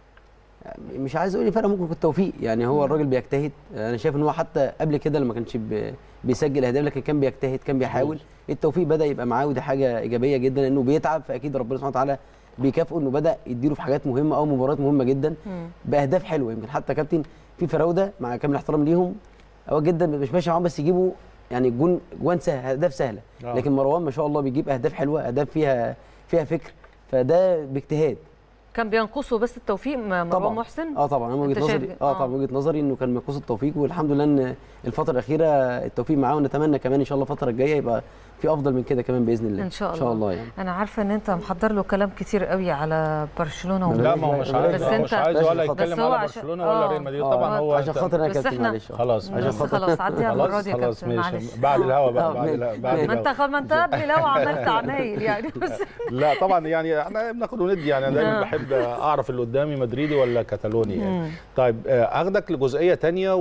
Speaker 2: مش عايز اقول فرق ممكن يكون توفيق يعني هو الراجل بيجتهد انا شايف ان هو حتى قبل كده لما كانش ب- بيسجل اهداف لكن كان بيجتهد كان بيحاول التوفيق بدا يبقى معاه ودي حاجه ايجابيه جدا انه بيتعب فاكيد ربنا سبحانه وتعالى بيكافئه انه بدا يديله في حاجات مهمه او مباريات مهمه جدا
Speaker 1: مم.
Speaker 2: باهداف حلوه يمكن حتى كابتن في فراوده مع كامل احترام ليهم اوقات جدا مش ماشي معاهم بس يجيبوا يعني جون جوان سهل اهداف سهله
Speaker 3: آه.
Speaker 2: لكن مروان ما شاء الله بيجيب اهداف حلوه اهداف فيها فيها فكر فده باجتهاد
Speaker 1: كان بينقصه بس التوفيق م- مروان
Speaker 2: طبعا
Speaker 1: محسن
Speaker 2: اه طبعا انا
Speaker 1: أنت
Speaker 2: وجهه
Speaker 1: شايف
Speaker 2: نظري
Speaker 1: كده؟
Speaker 2: اه
Speaker 1: آه.
Speaker 2: طبعا وجهه نظري انه كان منقوص التوفيق والحمد لله ان الفتره الاخيره التوفيق معاه ونتمنى كمان ان شاء الله الفتره الجايه يبقى في افضل من كده كمان باذن الله
Speaker 1: إن شاء
Speaker 2: ان شاء
Speaker 1: الله.
Speaker 2: الله يعني
Speaker 1: انا عارفه ان انت محضر له كلام كتير قوي على برشلونه ومدريد.
Speaker 3: لا ما هو مش
Speaker 2: بس
Speaker 3: عايز
Speaker 1: أنت-
Speaker 3: مش عايز
Speaker 2: بس
Speaker 3: ولا
Speaker 2: هو
Speaker 3: يتكلم على
Speaker 1: عشان-
Speaker 3: برشلونه ولا
Speaker 1: آه.
Speaker 3: ريال مدريد
Speaker 2: آه،
Speaker 3: طبعا هو
Speaker 2: عشان خاطر انا
Speaker 1: بس
Speaker 2: كابتن
Speaker 1: إحنا-
Speaker 2: معلش آه.
Speaker 3: خلاص
Speaker 2: عشان
Speaker 1: بس
Speaker 2: خاطر
Speaker 1: خلاص عديها المره
Speaker 3: خلاص
Speaker 1: دي يا
Speaker 3: خلاص
Speaker 1: كابتن
Speaker 3: ماشي
Speaker 1: معلش
Speaker 3: بعد الهوا بقى
Speaker 2: آه،
Speaker 3: بعد
Speaker 2: ماشي.
Speaker 3: الهوا- بعد
Speaker 1: ما
Speaker 3: الهوا.
Speaker 1: انت خ- ما انت قبل لو عملت عمايل يعني بس
Speaker 3: لا طبعا يعني احنا بناخد وندي يعني انا دايما
Speaker 1: آه.
Speaker 3: بحب اعرف اللي قدامي مدريدي ولا كتالوني يعني
Speaker 1: مم.
Speaker 3: طيب آه، اخدك لجزئيه تانية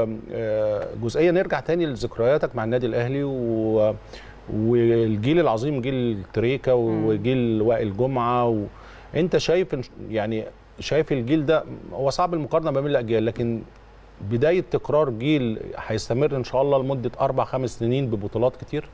Speaker 3: وجزئيه نرجع تاني لذكرياتك مع النادي الاهلي و والجيل العظيم جيل تريكا وجيل وائل جمعه و... انت شايف إن- يعني شايف الجيل ده هو صعب المقارنه ما بين الاجيال لكن بدايه تكرار جيل هيستمر ان شاء الله لمده اربع خمس سنين ببطولات كتير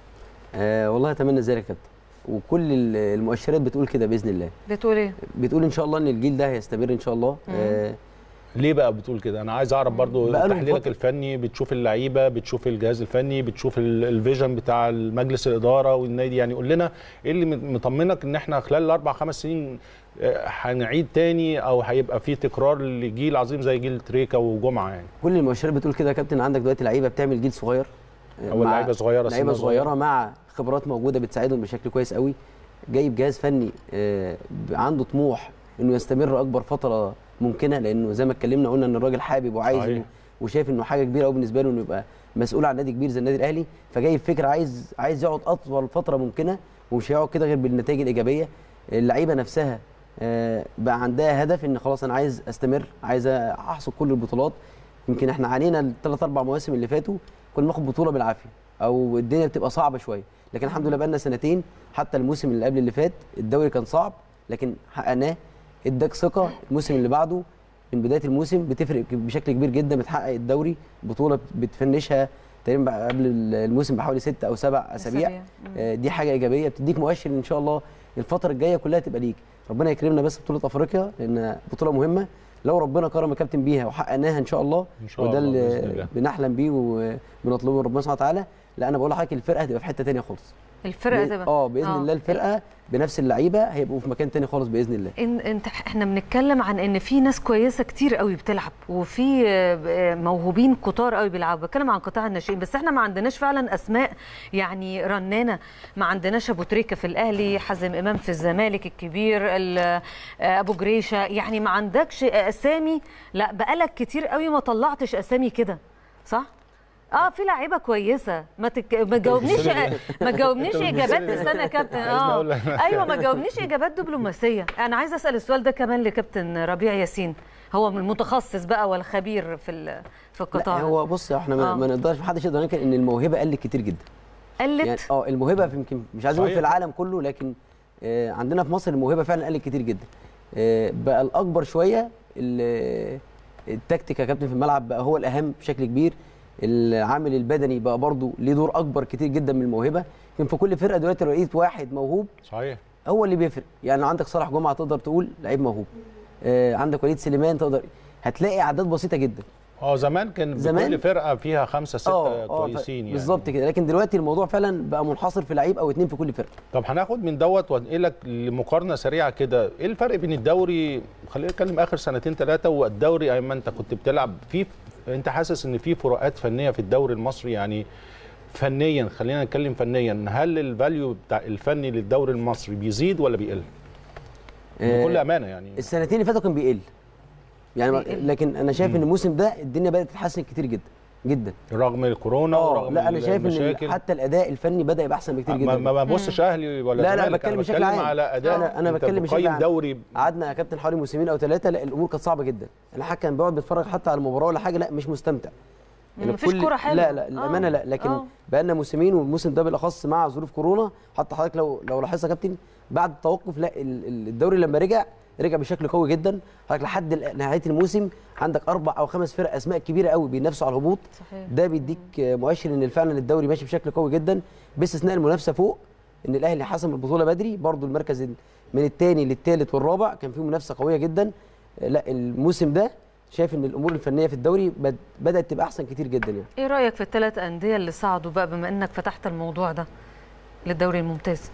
Speaker 2: آه والله اتمنى ذلك يا كابتن وكل ال- المؤشرات بتقول كده باذن الله
Speaker 1: بتقول ايه؟
Speaker 2: بتقول ان شاء الله ان الجيل ده هيستمر ان شاء الله آه
Speaker 3: ليه بقى بتقول كده انا عايز اعرف برضو
Speaker 2: بقاله
Speaker 3: تحليلك
Speaker 2: فترة.
Speaker 3: الفني بتشوف اللعيبه بتشوف الجهاز الفني بتشوف ال- الفيجن بتاع مجلس الاداره والنادي يعني قول لنا ايه اللي مطمنك ان احنا خلال الاربع خمس سنين آه، هنعيد تاني او هيبقى في تكرار لجيل عظيم زي جيل تريكا وجمعه يعني
Speaker 2: كل المؤشرات بتقول كده يا كابتن عندك دلوقتي لعيبه بتعمل جيل صغير آه،
Speaker 3: او
Speaker 2: مع-
Speaker 3: لعيبه صغيره
Speaker 2: لعيبه
Speaker 3: سنها
Speaker 2: صغيره مع خبرات موجوده بتساعدهم بشكل كويس قوي جايب جهاز فني آه، عنده طموح انه يستمر اكبر فتره ممكنه لانه زي ما اتكلمنا قلنا ان الراجل حابب وعايز
Speaker 3: صحيح.
Speaker 2: إنه- وشايف انه حاجه كبيره قوي بالنسبه له انه يبقى مسؤول عن نادي كبير زي النادي الاهلي فجايب فكره عايز عايز يقعد اطول فتره ممكنه ومش هيقعد كده غير بالنتائج الايجابيه اللعيبه نفسها آه، بقى عندها هدف ان خلاص انا عايز استمر عايز احصد كل البطولات يمكن احنا عانينا الثلاث اربع مواسم اللي فاتوا كنا بناخد بطوله بالعافيه او الدنيا بتبقى صعبه شويه لكن الحمد لله بقالنا سنتين حتى الموسم اللي قبل اللي فات الدوري كان صعب لكن حققناه اداك ثقه الموسم اللي بعده من بدايه الموسم بتفرق بشكل كبير جدا بتحقق الدوري بطوله بتفنشها تقريبا قبل الموسم بحوالي ستة او سبع اسابيع
Speaker 1: مم.
Speaker 2: آه، دي حاجه ايجابيه بتديك مؤشر ان شاء الله الفتره الجايه كلها تبقى ليك ربنا يكرمنا بس بطوله افريقيا لان بطوله مهمه لو ربنا كرم الكابتن بيها وحققناها ان شاء الله
Speaker 3: إن شاء
Speaker 2: وده
Speaker 3: الله بإذن
Speaker 2: اللي
Speaker 3: الله.
Speaker 2: بنحلم بيه وبنطلبه من ربنا سبحانه وتعالى لا انا بقول لحضرتك الفرقه هتبقى في حته ثانيه خالص
Speaker 1: الفرقه
Speaker 2: بإذن-
Speaker 1: تبقى
Speaker 2: اه باذن الله الفرقه بنفس اللعيبه هيبقوا في مكان ثاني خالص باذن الله
Speaker 1: إن انت احنا بنتكلم عن ان في ناس كويسه كتير قوي بتلعب وفي آه، آه، موهوبين كتار قوي بيلعبوا بتكلم عن قطاع الناشئين بس احنا ما عندناش فعلا اسماء يعني رنانه ما عندناش ابو تريكه في الاهلي حازم امام في الزمالك الكبير ال- آه، ابو جريشه يعني ما عندكش اسامي لا بقالك كتير قوي ما طلعتش اسامي كده صح اه في لعيبه كويسه ما تك... ما تجاوبنيش ما تجاوبنيش
Speaker 3: أنت
Speaker 1: اجابات
Speaker 3: بتبص لي.
Speaker 1: استنى يا كابتن
Speaker 3: عايزني
Speaker 1: اه
Speaker 3: أقول لك.
Speaker 1: ايوه ما جاوبنيش اجابات دبلوماسيه انا عايزه اسال السؤال ده كمان لكابتن ربيع ياسين هو من المتخصص بقى والخبير في ال- في القطاع
Speaker 2: لا هو بص احنا ما,
Speaker 1: آه.
Speaker 2: ما نقدرش محدش يقدر ينكر ان الموهبه قلت كتير جدا يعني
Speaker 1: قلت
Speaker 2: اه الموهبه في يمكن مش عايز اقول
Speaker 3: صحيح.
Speaker 2: في العالم كله لكن آه عندنا في مصر الموهبه فعلا قلت كتير جدا آه بقى الاكبر شويه ال- التكتيك يا كابتن في الملعب بقى هو الاهم بشكل كبير العامل البدني بقى برضه ليه دور اكبر كتير جدا من الموهبه يمكن في كل فرقه دلوقتي لو لقيت واحد موهوب
Speaker 3: صحيح
Speaker 2: هو اللي بيفرق يعني عندك صلاح جمعه تقدر تقول لعيب موهوب آه عندك وليد سليمان تقدر هتلاقي اعداد بسيطه جدا
Speaker 3: اه زمان كان
Speaker 2: زمان-
Speaker 3: كل فرقه فيها خمسه سته
Speaker 2: اه اه ف-
Speaker 3: كويسين يعني
Speaker 2: بالظبط كده لكن دلوقتي الموضوع فعلا بقى منحصر في لعيب او اتنين في كل فرقه
Speaker 3: طب هناخد من دوت وانقلك لمقارنه سريعه كده ايه الفرق بين الدوري خلينا نتكلم اخر سنتين ثلاثه والدوري ايام ما انت كنت بتلعب في انت حاسس ان في فروقات فنيه في الدوري المصري يعني فنيا خلينا نتكلم فنيا هل الفاليو بتاع الفني للدوري المصري بيزيد ولا بيقل بكل
Speaker 2: آه،
Speaker 3: امانه يعني
Speaker 2: السنتين اللي فاتوا كان بيقل يعني ما-
Speaker 1: بيقل.
Speaker 2: لكن انا شايف ان الموسم ده الدنيا بدات تتحسن كتير جدا جدا
Speaker 3: رغم الكورونا
Speaker 2: اه
Speaker 3: ورغم
Speaker 2: لا انا شايف ان
Speaker 3: المشاكل
Speaker 2: حتى الاداء الفني بدا يبقى احسن بكتير
Speaker 3: ما,
Speaker 2: جدا
Speaker 3: ما ببصش اهلي ولا
Speaker 2: لا، لا،
Speaker 3: زمالك،
Speaker 2: بتكلم
Speaker 3: انا
Speaker 2: بشكل
Speaker 3: بتكلم
Speaker 2: عام.
Speaker 3: على اداء
Speaker 2: أنا- أنا
Speaker 3: أنت
Speaker 2: بتكلم بشكل
Speaker 3: بتقيم
Speaker 2: عام.
Speaker 3: دوري
Speaker 2: قعدنا يا كابتن حوالي موسمين او ثلاثه لا الامور كانت صعبه جدا الحكم كان بيقعد بيتفرج حتى على المباراه ولا حاجه لا مش مستمتع يعني
Speaker 1: مفيش
Speaker 2: كل-
Speaker 1: كرة حلوة.
Speaker 2: لا لا الامانه
Speaker 1: آه،
Speaker 2: لا لكن
Speaker 1: آه.
Speaker 2: بقى لنا موسمين والموسم ده بالاخص مع ظروف كورونا حتى حضرتك لو لو لاحظت يا كابتن بعد التوقف لا ال- ال- الدوري لما رجع رجع بشكل قوي جدا حضرتك لحد ال- نهايه الموسم عندك اربع او خمس فرق اسماء كبيره قوي بينافسوا على الهبوط
Speaker 1: صحيح
Speaker 2: ده بيديك مؤشر ان فعلا الدوري ماشي بشكل قوي جدا باستثناء المنافسه فوق ان الاهلي حسم البطوله بدري برضو المركز ال- من الثاني للثالث والرابع كان فيه منافسه قويه جدا لا الموسم ده شايف ان الامور الفنيه في الدوري بد- بدات تبقى احسن كتير جدا يعني
Speaker 1: ايه رايك في الثلاث انديه اللي صعدوا بقى بما انك فتحت الموضوع ده للدوري الممتاز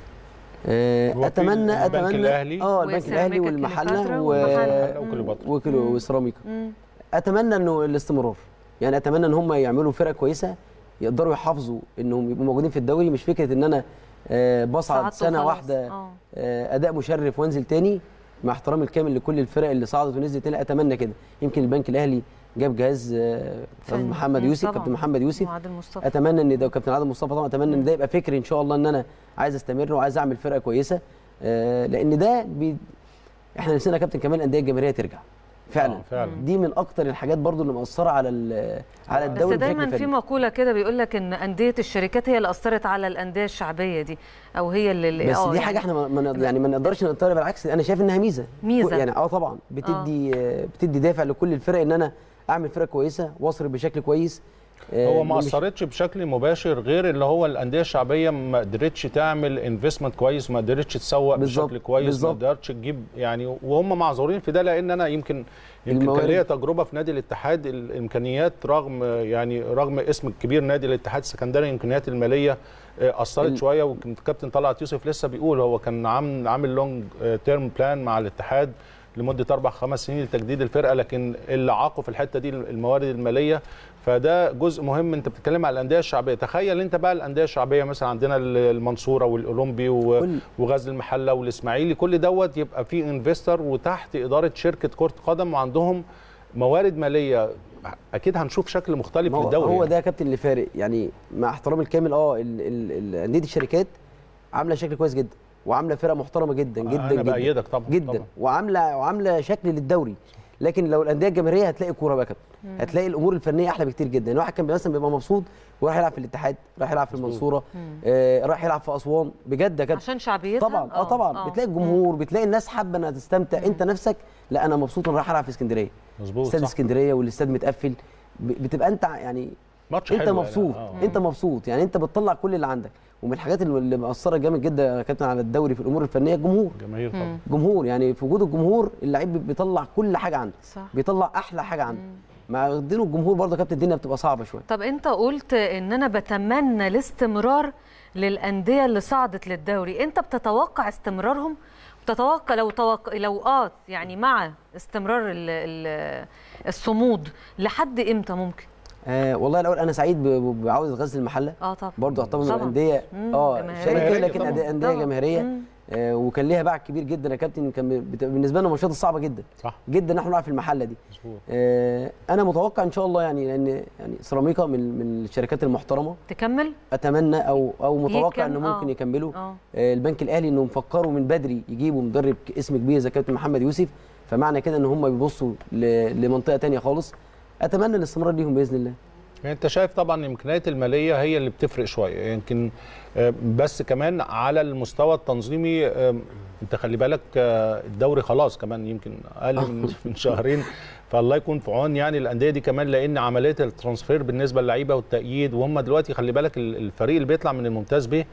Speaker 2: آه،
Speaker 3: وفي
Speaker 2: اتمنى
Speaker 3: البنك
Speaker 2: اتمنى
Speaker 3: الأهلي
Speaker 2: اه البنك الاهلي
Speaker 1: وسيراميكا
Speaker 2: والمحله
Speaker 1: كليوباترا
Speaker 2: و...
Speaker 1: والمحلة.
Speaker 3: وكليوباترا.
Speaker 2: وكيلو وسيراميكا
Speaker 1: مم.
Speaker 2: اتمنى انه الاستمرار يعني اتمنى ان هم يعملوا فرقه كويسه يقدروا يحافظوا انهم يبقوا موجودين في الدوري مش فكره ان انا آه، بصعد
Speaker 1: صعدت
Speaker 2: سنه
Speaker 1: وخلاص.
Speaker 2: واحده
Speaker 1: آه.
Speaker 2: آه، اداء مشرف وانزل تاني مع احترامي الكامل لكل الفرق اللي صعدت ونزلت تاني اتمنى كده يمكن البنك الاهلي جاب جهاز آه،
Speaker 1: فني.
Speaker 2: محمد
Speaker 1: مم،
Speaker 2: يوسف
Speaker 1: طبعاً.
Speaker 2: كابتن محمد يوسف
Speaker 1: وعادل مصطفى
Speaker 2: اتمنى ان ده كابتن عادل مصطفى طبعا اتمنى ان ده يبقى فكري ان شاء الله ان انا عايز استمر وعايز اعمل فرقه كويسه آه، لان ده بي... احنا نفسنا يا كابتن كمان الانديه الجماهيريه ترجع فعلا
Speaker 3: آه، فعلا.
Speaker 2: دي من اكتر الحاجات برضو اللي مأثره على ال- على
Speaker 1: بس
Speaker 2: الدوري
Speaker 1: دايما
Speaker 2: بشكل
Speaker 1: في
Speaker 2: فني
Speaker 1: مقوله كده بيقول لك ان انديه الشركات هي اللي اثرت على الانديه الشعبيه دي او هي اللي اللي-
Speaker 2: بس
Speaker 1: آه
Speaker 2: دي
Speaker 1: يعني
Speaker 2: حاجه احنا ما ما نقدر- يعني ما نقدرش نقدرها بالعكس انا شايف انها ميزه
Speaker 1: ميزة.
Speaker 2: يعني اه طبعا بتدي آه. بتدي دافع لكل الفرق ان انا اعمل فرقه كويسه واصرف بشكل كويس آه،
Speaker 3: هو ما
Speaker 2: مش-
Speaker 3: اثرتش بشكل مباشر غير اللي هو الانديه الشعبيه ما قدرتش تعمل انفستمنت كويس ما قدرتش تسوق
Speaker 2: بالظبط،
Speaker 3: بشكل كويس
Speaker 2: بالظبط.
Speaker 3: ما قدرتش تجيب يعني وهم معذورين في ده لان انا يمكن يمكن كان
Speaker 2: الموارد.
Speaker 3: ليا تجربه في نادي الاتحاد الامكانيات رغم يعني رغم اسم الكبير نادي الاتحاد السكندري الامكانيات الماليه آه، اثرت
Speaker 2: ال-
Speaker 3: شويه ويمكن الكابتن طلعت يوسف لسه بيقول هو كان عامل عامل لونج تيرم بلان مع الاتحاد لمده اربع خمس سنين لتجديد الفرقه لكن اللي عاقه في الحته دي الموارد الماليه فده جزء مهم انت بتتكلم على الانديه الشعبيه تخيل انت بقى الانديه الشعبيه مثلا عندنا المنصوره والاولمبي و-
Speaker 2: كل-
Speaker 3: وغزل المحله والاسماعيلي كل دوت يبقى فيه انفستر وتحت اداره شركه كره قدم وعندهم موارد ماليه اكيد هنشوف شكل مختلف
Speaker 2: ما هو,
Speaker 3: للدوري
Speaker 2: هو
Speaker 3: يعني.
Speaker 2: ده يا كابتن اللي فارق يعني مع احترامي الكامل اه ال- ال- ال- انديه الشركات عامله شكل كويس جدا وعامله فرقه محترمه جدا جدا
Speaker 3: انا
Speaker 2: جدا
Speaker 3: بايدك طبعا
Speaker 2: جدا
Speaker 3: طبعا.
Speaker 2: وعامله وعامله شكل للدوري لكن لو الانديه الجماهيريه هتلاقي كوره بقى يا كابتن هتلاقي الامور الفنيه احلى بكتير جدا الواحد كان مثلا بيبقى مبسوط وراح يلعب في الاتحاد راح يلعب في المنصوره آه راح يلعب في اسوان بجد يا كابتن
Speaker 1: عشان شعبيتها
Speaker 2: طبعا اه طبعا بتلاقي الجمهور بتلاقي الناس حابه انها تستمتع انت نفسك لا انا مبسوط انا رايح العب في اسكندريه
Speaker 3: مظبوط
Speaker 2: استاد
Speaker 3: صح.
Speaker 2: اسكندريه والاستاد متقفل ب- بتبقى انت يعني
Speaker 3: ماتش
Speaker 2: انت
Speaker 3: حلو يعني.
Speaker 2: مبسوط
Speaker 3: آه.
Speaker 2: انت مبسوط يعني انت بتطلع كل اللي عندك ومن الحاجات اللي- اللي مأثره جامد جدا يا كابتن على الدوري في الامور الفنيه الجمهور
Speaker 3: جماهير طبعا
Speaker 2: جمهور يعني في وجود الجمهور اللعيب بيطلع كل حاجه عنده
Speaker 1: صح
Speaker 2: بيطلع احلى حاجه عنده مع غير الجمهور برضه يا كابتن الدنيا بتبقى صعبه شويه
Speaker 1: طب انت قلت ان انا بتمنى الاستمرار للانديه اللي صعدت للدوري انت بتتوقع استمرارهم بتتوقع لو توق... لو اه يعني مع استمرار ال... ال... الصمود لحد امتى ممكن
Speaker 2: آه والله الاول انا سعيد ب- ب- بعوده غزل المحله
Speaker 1: اه طبعا
Speaker 2: برضه اعتبر من
Speaker 1: طبعاً.
Speaker 2: الانديه
Speaker 1: مم،
Speaker 2: اه
Speaker 1: جماهيرية.
Speaker 2: شركه
Speaker 3: جماهيرية
Speaker 2: لكن
Speaker 3: طبعاً.
Speaker 2: أندية- انديه
Speaker 1: طبعاً.
Speaker 2: جماهيريه
Speaker 1: مم.
Speaker 2: آه وكان ليها باع كبير جدا يا كابتن كان بت- بالنسبه لنا الماتشات الصعبه جدا
Speaker 3: صح
Speaker 2: جدا ان احنا نلعب في المحله دي
Speaker 3: مظبوط
Speaker 2: آه انا متوقع ان شاء الله يعني لان يعني سيراميكا من من الشركات المحترمه
Speaker 1: تكمل
Speaker 2: اتمنى او او متوقع
Speaker 1: يكم-
Speaker 2: انه ممكن
Speaker 1: آه.
Speaker 2: يكملوا
Speaker 1: اه
Speaker 2: آه البنك الاهلي انهم فكروا من بدري يجيبوا مدرب ك- اسم كبير زي كابتن محمد يوسف فمعنى كده ان هم بيبصوا ل- لمنطقه تانية خالص اتمنى الاستمرار ليهم باذن الله
Speaker 3: يعني انت شايف طبعا الامكانيات الماليه هي اللي بتفرق شويه يمكن آه، بس كمان على المستوى التنظيمي آه، انت خلي بالك آه، الدوري خلاص كمان يمكن اقل من من شهرين فالله يكون في عون يعني الانديه دي كمان لان عمليه الترانسفير بالنسبه للعيبه والتأييد وهم دلوقتي خلي بالك ال- الفريق اللي بيطلع من الممتاز به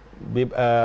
Speaker 3: بيبقى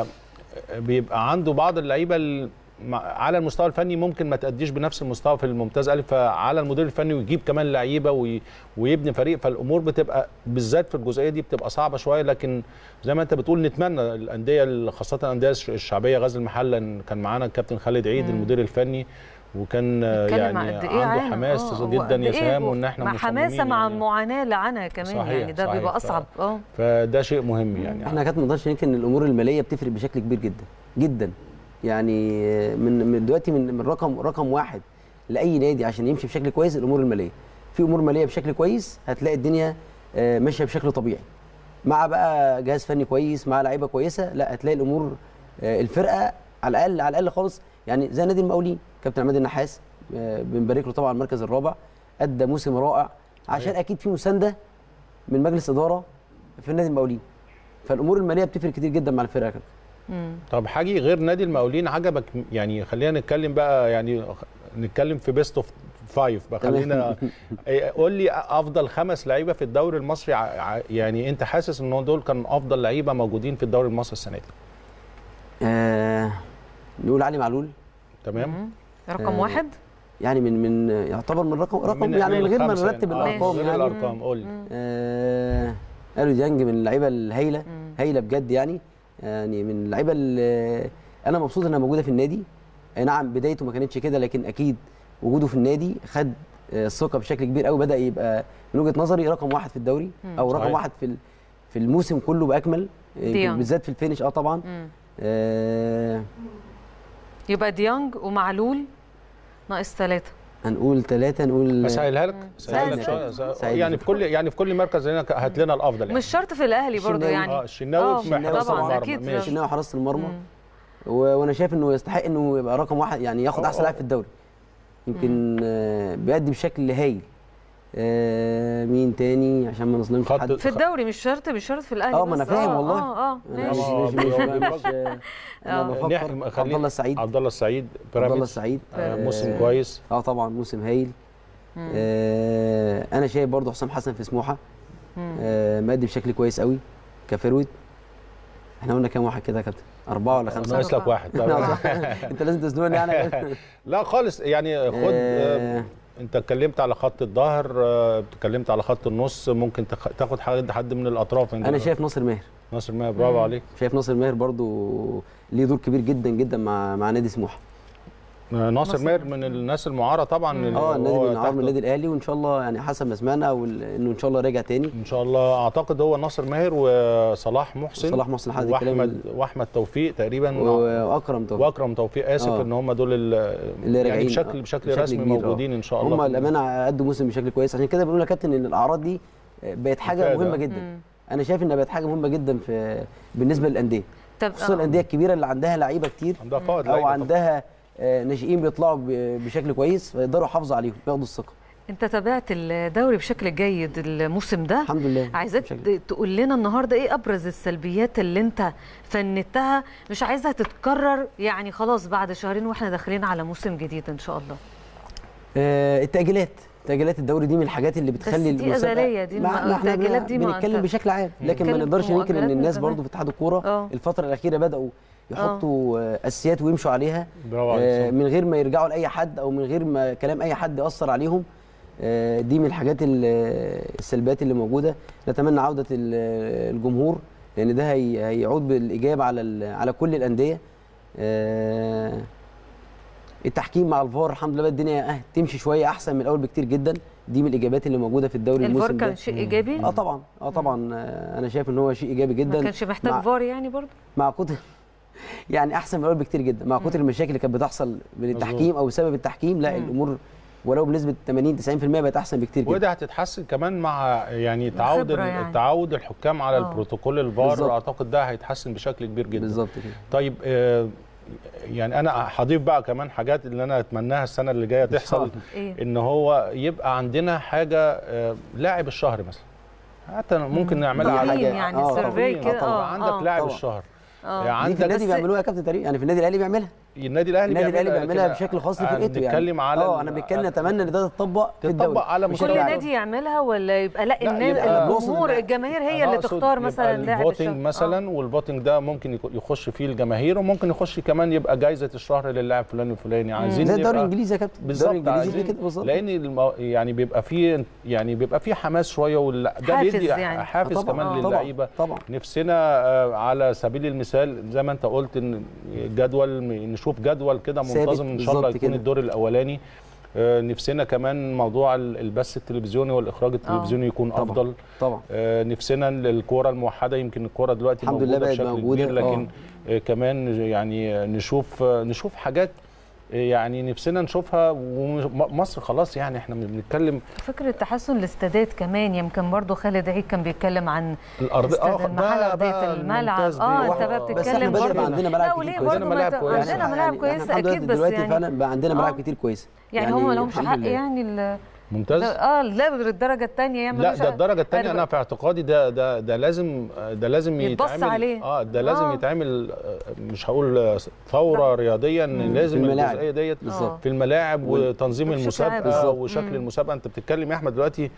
Speaker 3: بيبقى عنده بعض اللعيبه ال- مع- على المستوى الفني ممكن ما تأديش بنفس المستوى في الممتاز الف فعلى المدير الفني ويجيب كمان لعيبه وي ويبني فريق فالامور بتبقى بالذات في الجزئيه دي بتبقى صعبه شويه لكن زي ما انت بتقول نتمنى الانديه ال- خاصه الانديه الش- الشعبيه غزل المحله إن كان معانا الكابتن خالد عيد
Speaker 1: مم.
Speaker 3: المدير الفني وكان آه،
Speaker 1: نتكلم
Speaker 3: يعني
Speaker 1: عن قد ايه
Speaker 3: عنده
Speaker 1: عانى.
Speaker 3: حماس
Speaker 1: آه، هو
Speaker 3: جدا
Speaker 1: قد
Speaker 3: يا
Speaker 1: إيه
Speaker 3: سهام
Speaker 1: هو
Speaker 3: وان احنا
Speaker 1: مع حماسه
Speaker 3: مصممين
Speaker 1: مع
Speaker 3: يعني.
Speaker 1: المعاناه اللي عنها كمان
Speaker 3: صحيح،
Speaker 1: يعني ده
Speaker 3: صحيح.
Speaker 1: بيبقى
Speaker 3: ف-
Speaker 1: اصعب اه
Speaker 3: فده شيء مهم يعني
Speaker 2: احنا كانت ما نقدرش ننكر ان الامور الماليه بتفرق بشكل كبير جدا جدا يعني من من دلوقتي من من رقم رقم واحد لاي نادي عشان يمشي بشكل كويس الامور الماليه في امور ماليه بشكل كويس هتلاقي الدنيا آه، ماشيه بشكل طبيعي مع بقى جهاز فني كويس مع لعيبه كويسه لا هتلاقي الامور آه، الفرقه على الاقل على الاقل خالص يعني زي نادي المقاولين كابتن عماد النحاس آه، بنبارك له طبعا المركز الرابع ادى موسم رائع عشان
Speaker 3: صحيح.
Speaker 2: اكيد في مسانده من مجلس اداره في النادي المقاولين فالامور الماليه بتفرق كتير جدا مع الفرقه يا كابتن.
Speaker 1: مم.
Speaker 3: طب حاجه غير نادي المقاولين عجبك يعني خلينا نتكلم بقى يعني نتكلم في بيست اوف فايف بقى خلينا إيه، قول لي افضل خمس لعيبه في الدوري المصري ع- ع- يعني انت حاسس ان دول كانوا افضل لعيبه موجودين في الدوري المصري السنه دي
Speaker 2: آه نقول علي معلول
Speaker 3: تمام
Speaker 1: مم. رقم
Speaker 2: آه،
Speaker 1: واحد
Speaker 2: يعني من من يعتبر من رقم رقم يعني من غير ما
Speaker 3: الخمسة
Speaker 2: نرتب
Speaker 3: يعني. آه،
Speaker 2: الارقام
Speaker 3: غير
Speaker 2: يعني
Speaker 3: الارقام قول لي
Speaker 2: آه الو ديانج من اللعيبه الهايله هايله بجد يعني يعني من اللعيبه اللي انا مبسوط انها موجوده في النادي أي نعم بدايته ما كانتش كده لكن اكيد وجوده في النادي خد آه، الثقه بشكل كبير قوي بدا يبقى من وجهه نظري رقم واحد في الدوري او رقم
Speaker 3: صحيح.
Speaker 2: واحد في ال- في الموسم كله باكمل يمكن
Speaker 1: ديانج.
Speaker 2: بالذات في الفينش اه طبعا
Speaker 1: مم.
Speaker 2: آه
Speaker 1: يبقى ديانج ومعلول ناقص ثلاثة
Speaker 2: هنقول ثلاثه نقول
Speaker 3: بسهلها لك سهل لك
Speaker 2: سهل.
Speaker 3: شويه
Speaker 2: سهل.
Speaker 3: يعني في كل يعني في كل مركز هنا هات لنا الافضل يعني
Speaker 1: مش شرط في الاهلي برضو
Speaker 2: الشناوي.
Speaker 1: يعني
Speaker 3: اه الشناوي
Speaker 1: آه،
Speaker 3: في حراسة
Speaker 1: طبعاً،
Speaker 3: المرمى.
Speaker 1: أكيد.
Speaker 3: ماشي
Speaker 2: شناوي حراسه المرمى و- وانا شايف انه يستحق انه يبقى رقم واحد يعني ياخد
Speaker 3: أه،
Speaker 2: احسن
Speaker 3: أه.
Speaker 2: لاعب في الدوري يمكن آه، بيأدي بشكل هايل آه، مين تاني عشان ما نظلمش
Speaker 3: خط-
Speaker 2: حد
Speaker 1: في الدوري مش شرط مش شرط في الاهلي
Speaker 2: اه ما انا
Speaker 1: بس.
Speaker 2: فاهم
Speaker 1: آه،
Speaker 2: والله
Speaker 1: اه اه
Speaker 2: أنا
Speaker 1: ماشي
Speaker 3: آه،
Speaker 2: مش مش مش,
Speaker 3: بيفكر.
Speaker 2: مش آه، انا
Speaker 1: آه.
Speaker 2: بفكر
Speaker 3: نحن-
Speaker 2: عبد
Speaker 3: خلينا-
Speaker 2: الله السعيد
Speaker 3: عبد الله السعيد
Speaker 2: عبد الله
Speaker 3: بيراميدز
Speaker 2: السعيد
Speaker 3: آه، موسم
Speaker 2: آه،
Speaker 3: كويس
Speaker 2: اه طبعا موسم هايل آه انا شايف برضو حسام حسن في سموحه آه مادي بشكل كويس قوي كفرويد احنا قلنا كام واحد كده يا كابتن اربعه ولا خمسه
Speaker 3: ناقص لك واحد
Speaker 2: انت لازم تزنقني يعني
Speaker 3: لا خالص يعني خد آه،
Speaker 2: آه،
Speaker 3: انت اتكلمت على خط الظهر آه، اتكلمت على خط النص ممكن تخ- تاخد حد حد من الاطراف انت
Speaker 2: انا شايف ناصر ماهر
Speaker 3: ناصر ماهر برافو عليك
Speaker 2: شايف ناصر ماهر برضو ليه دور كبير جدا جدا مع مع نادي سموحه
Speaker 3: آه، ناصر ماهر من الناس المعاره طبعا اللي
Speaker 2: اه النادي
Speaker 3: هو
Speaker 2: من عرض
Speaker 3: تحت-
Speaker 2: من النادي الاهلي وان شاء الله يعني حسب ما سمعنا وال- انه ان شاء الله راجع تاني
Speaker 3: ان شاء الله اعتقد هو ناصر ماهر وصلاح محسن
Speaker 2: صلاح محسن لحد الكلام
Speaker 3: واحمد واحمد توفيق تقريبا
Speaker 2: و- واكرم توفيق
Speaker 3: واكرم توفيق اسف
Speaker 2: آه.
Speaker 3: ان هم دول ال-
Speaker 2: اللي
Speaker 3: يعني
Speaker 2: راجعين
Speaker 3: بشكل
Speaker 2: آه،
Speaker 3: بشكل,
Speaker 2: بشكل
Speaker 3: رسمي
Speaker 2: كبير، آه.
Speaker 3: موجودين ان شاء الله
Speaker 2: هم الامانه ادوا موسم بشكل كويس عشان كده بنقول يا كابتن ان الاعراض دي بقت حاجه
Speaker 3: إفادة.
Speaker 2: مهمه جدا انا شايف انها بقت حاجه مهمه جدا في بالنسبه للانديه
Speaker 1: طب
Speaker 2: خصوصا
Speaker 1: آه.
Speaker 2: الانديه الكبيره اللي عندها لعيبه كتير
Speaker 3: عندها فائض
Speaker 2: او
Speaker 3: لعيبة طبعاً.
Speaker 2: عندها آه، ناشئين بيطلعوا ب- بشكل كويس فيقدروا يحافظوا عليهم ياخدوا الثقه
Speaker 1: انت تابعت الدوري بشكل جيد الموسم ده
Speaker 2: الحمد لله
Speaker 1: عايزاك
Speaker 2: بشكل-
Speaker 1: تقول لنا النهارده ايه ابرز السلبيات اللي انت فندتها مش عايزها تتكرر يعني خلاص بعد شهرين واحنا داخلين على موسم جديد ان شاء الله
Speaker 2: آه، التأجيلات تأجيلات الدوري دي من الحاجات اللي بتخلي
Speaker 1: دي
Speaker 2: المسابقة-
Speaker 1: أزلية، دي
Speaker 2: ما-
Speaker 1: ما-
Speaker 2: ما احنا
Speaker 1: التأجيلات دي ما
Speaker 2: بنتكلم
Speaker 1: أنت-
Speaker 2: بشكل عام لكن ما
Speaker 1: بنتكلم
Speaker 2: نقدرش
Speaker 1: في
Speaker 2: ننكر ان
Speaker 1: مؤجلات من
Speaker 2: الناس
Speaker 1: زمان.
Speaker 2: برضو في اتحاد الكوره
Speaker 1: آه.
Speaker 2: الفتره الاخيره بداوا يحطوا آه، اساسيات ويمشوا عليها
Speaker 3: برافو عليك،
Speaker 2: آه،
Speaker 3: صح.
Speaker 2: من غير ما يرجعوا لاي حد او من غير ما كلام اي حد ياثر عليهم آه، دي من الحاجات ال- السلبيات اللي موجوده نتمنى عوده ال- الجمهور لان ده هي- هيعود بالايجاب على ال- على كل الانديه آه، التحكيم مع الفار الحمد لله بقى الدنيا اه تمشي شويه احسن من الاول بكتير جدا دي من الايجابيات اللي موجوده في الدوري
Speaker 1: الفار
Speaker 2: الموسم ده
Speaker 1: كان شيء ايجابي
Speaker 2: اه طبعا اه طبعا آه، انا شايف ان هو شيء ايجابي جدا
Speaker 1: ما كانش محتاج
Speaker 2: مع-
Speaker 1: فار يعني برضه
Speaker 2: مع كتر يعني احسن من الاول بكتير جدا مع كتر المشاكل اللي كانت بتحصل من التحكيم او بسبب التحكيم لا الامور ولو بنسبه 80 90% بقت احسن بكتير جدا
Speaker 3: وده هتتحسن كمان مع يعني تعود
Speaker 1: الخبرة يعني.
Speaker 3: تعود الحكام على
Speaker 1: آه.
Speaker 3: البروتوكول الفار
Speaker 2: بالظبط.
Speaker 3: اعتقد ده هيتحسن بشكل كبير جدا
Speaker 2: بالظبط كده
Speaker 3: طيب آه، يعني انا هضيف بقى كمان حاجات اللي انا اتمناها السنه اللي جايه
Speaker 2: شاء
Speaker 3: تحصل
Speaker 2: الله.
Speaker 1: ايه
Speaker 3: ان هو يبقى عندنا حاجه آه، لاعب الشهر مثلا حتى ممكن نعملها
Speaker 2: دي
Speaker 3: على
Speaker 1: تقييم
Speaker 2: حاجة-
Speaker 1: يعني
Speaker 2: آه،
Speaker 1: سيرفي
Speaker 3: تقييم.
Speaker 1: كده
Speaker 3: طبعا
Speaker 1: اه
Speaker 3: عندك
Speaker 1: آه.
Speaker 3: لاعب
Speaker 2: طبعا.
Speaker 3: الشهر
Speaker 1: آه.
Speaker 2: دي في
Speaker 3: عندك
Speaker 2: النادي
Speaker 1: بس-
Speaker 2: بيعملوها يا كابتن تقريبا يعني في النادي الاهلي بيعملها
Speaker 3: النادي الاهلي
Speaker 2: النادي الاهلي
Speaker 3: بيعملها
Speaker 2: بيعملها
Speaker 3: لكن
Speaker 2: بشكل خاص في
Speaker 3: أنا
Speaker 2: فرقته يعني
Speaker 3: بنتكلم على
Speaker 2: اه انا بتكلم اتمنى ان ده تطبق في
Speaker 3: تطبق
Speaker 2: الدوري
Speaker 3: على
Speaker 2: مش
Speaker 3: مستوى
Speaker 1: كل
Speaker 2: اللاعب.
Speaker 1: نادي يعملها ولا يبقى لا,
Speaker 3: لا،
Speaker 1: النادي
Speaker 3: يبقى-
Speaker 1: الجمهور
Speaker 2: نقصد-
Speaker 1: الجماهير هي
Speaker 3: أنا
Speaker 1: اللي
Speaker 3: أقصد
Speaker 1: تختار
Speaker 3: يبقى
Speaker 1: مثلا لاعب
Speaker 3: الفوتنج
Speaker 1: الشهر
Speaker 3: مثلا والفوتنج ده ممكن يك- يخش فيه الجماهير وممكن يخش كمان يبقى جائزه الشهر للاعب فلان الفلاني عايزين
Speaker 2: زي الدوري
Speaker 3: يبقى-
Speaker 2: الانجليزي يا كابتن
Speaker 3: بالظبط
Speaker 2: الدوري الانجليزي
Speaker 3: عايزين-
Speaker 2: فيه كده بالظبط
Speaker 3: لان المو... يعني بيبقى فيه يعني بيبقى فيه حماس شويه وال... ده
Speaker 1: حافز
Speaker 3: بيدي
Speaker 1: يعني.
Speaker 3: حافز
Speaker 2: آه طبعاً،
Speaker 3: كمان
Speaker 2: آه طبعاً،
Speaker 3: للعيبه
Speaker 2: طبعا
Speaker 3: نفسنا آه، على سبيل المثال زي ما انت قلت ان جدول نشوف جدول كده
Speaker 2: ثابت،
Speaker 3: منتظم ان شاء الله
Speaker 2: بالظبط
Speaker 3: يكون
Speaker 2: كده.
Speaker 3: الدور الاولاني آه، نفسنا كمان موضوع ال- البث التلفزيوني والاخراج التلفزيوني يكون
Speaker 2: طبعاً.
Speaker 3: افضل
Speaker 2: طبعا
Speaker 3: آه، نفسنا الكوره الموحده يمكن الكوره دلوقتي
Speaker 2: الحمد
Speaker 3: موجوده
Speaker 2: لله بقت
Speaker 3: بشكل
Speaker 2: موجودة،
Speaker 3: كبير لكن آه، كمان يعني نشوف آه، نشوف حاجات آه، يعني نفسنا نشوفها ومصر خلاص يعني احنا بنتكلم
Speaker 1: فكره تحسن الاستادات كمان يمكن برضو خالد عيد كان بيتكلم عن
Speaker 3: الارض
Speaker 1: استاد
Speaker 3: ده
Speaker 1: المحل ارضيه
Speaker 3: بقى
Speaker 1: الملعب
Speaker 3: الممتاز
Speaker 1: اه
Speaker 3: بيه.
Speaker 1: انت بقى
Speaker 3: آه.
Speaker 1: بتتكلم
Speaker 2: بس احنا بدأ
Speaker 1: برضو
Speaker 2: يبقى عندنا
Speaker 1: لا
Speaker 2: ملاعب
Speaker 1: وليه
Speaker 2: كتير
Speaker 1: برضو
Speaker 3: عندنا
Speaker 1: ما
Speaker 3: ملاعب
Speaker 1: ت-
Speaker 3: كويسة.
Speaker 1: عندنا ملاعب
Speaker 2: يعني
Speaker 1: كويسه
Speaker 2: احنا
Speaker 1: اكيد بس
Speaker 2: دلوقتي
Speaker 1: يعني
Speaker 2: فعلا بقى عندنا ملاعب
Speaker 1: آه.
Speaker 2: كتير كويسه
Speaker 1: يعني هم ما لهمش
Speaker 2: الحمد
Speaker 1: حق
Speaker 2: لله.
Speaker 1: يعني ال-
Speaker 3: ممتاز
Speaker 1: اه لا الدرجه الثانيه يعني
Speaker 3: لا
Speaker 1: ملوش
Speaker 3: ده
Speaker 1: حق.
Speaker 3: الدرجه الثانيه
Speaker 1: أنا
Speaker 3: انا في اعتقادي ده ده ده لازم ده لازم
Speaker 1: يتبص
Speaker 3: يتعمل
Speaker 1: عليه.
Speaker 3: اه ده لازم
Speaker 1: آه.
Speaker 3: يتعمل آه، مش هقول آه، ثوره رياضيه ان لازم
Speaker 2: في الملاعب.
Speaker 3: الجزئيه ديت
Speaker 1: بالظبط.
Speaker 3: في الملاعب وتنظيم
Speaker 1: بشكل عام.
Speaker 3: المسابقه
Speaker 1: بالظبط.
Speaker 3: وشكل المسابقه انت بتتكلم يا احمد دلوقتي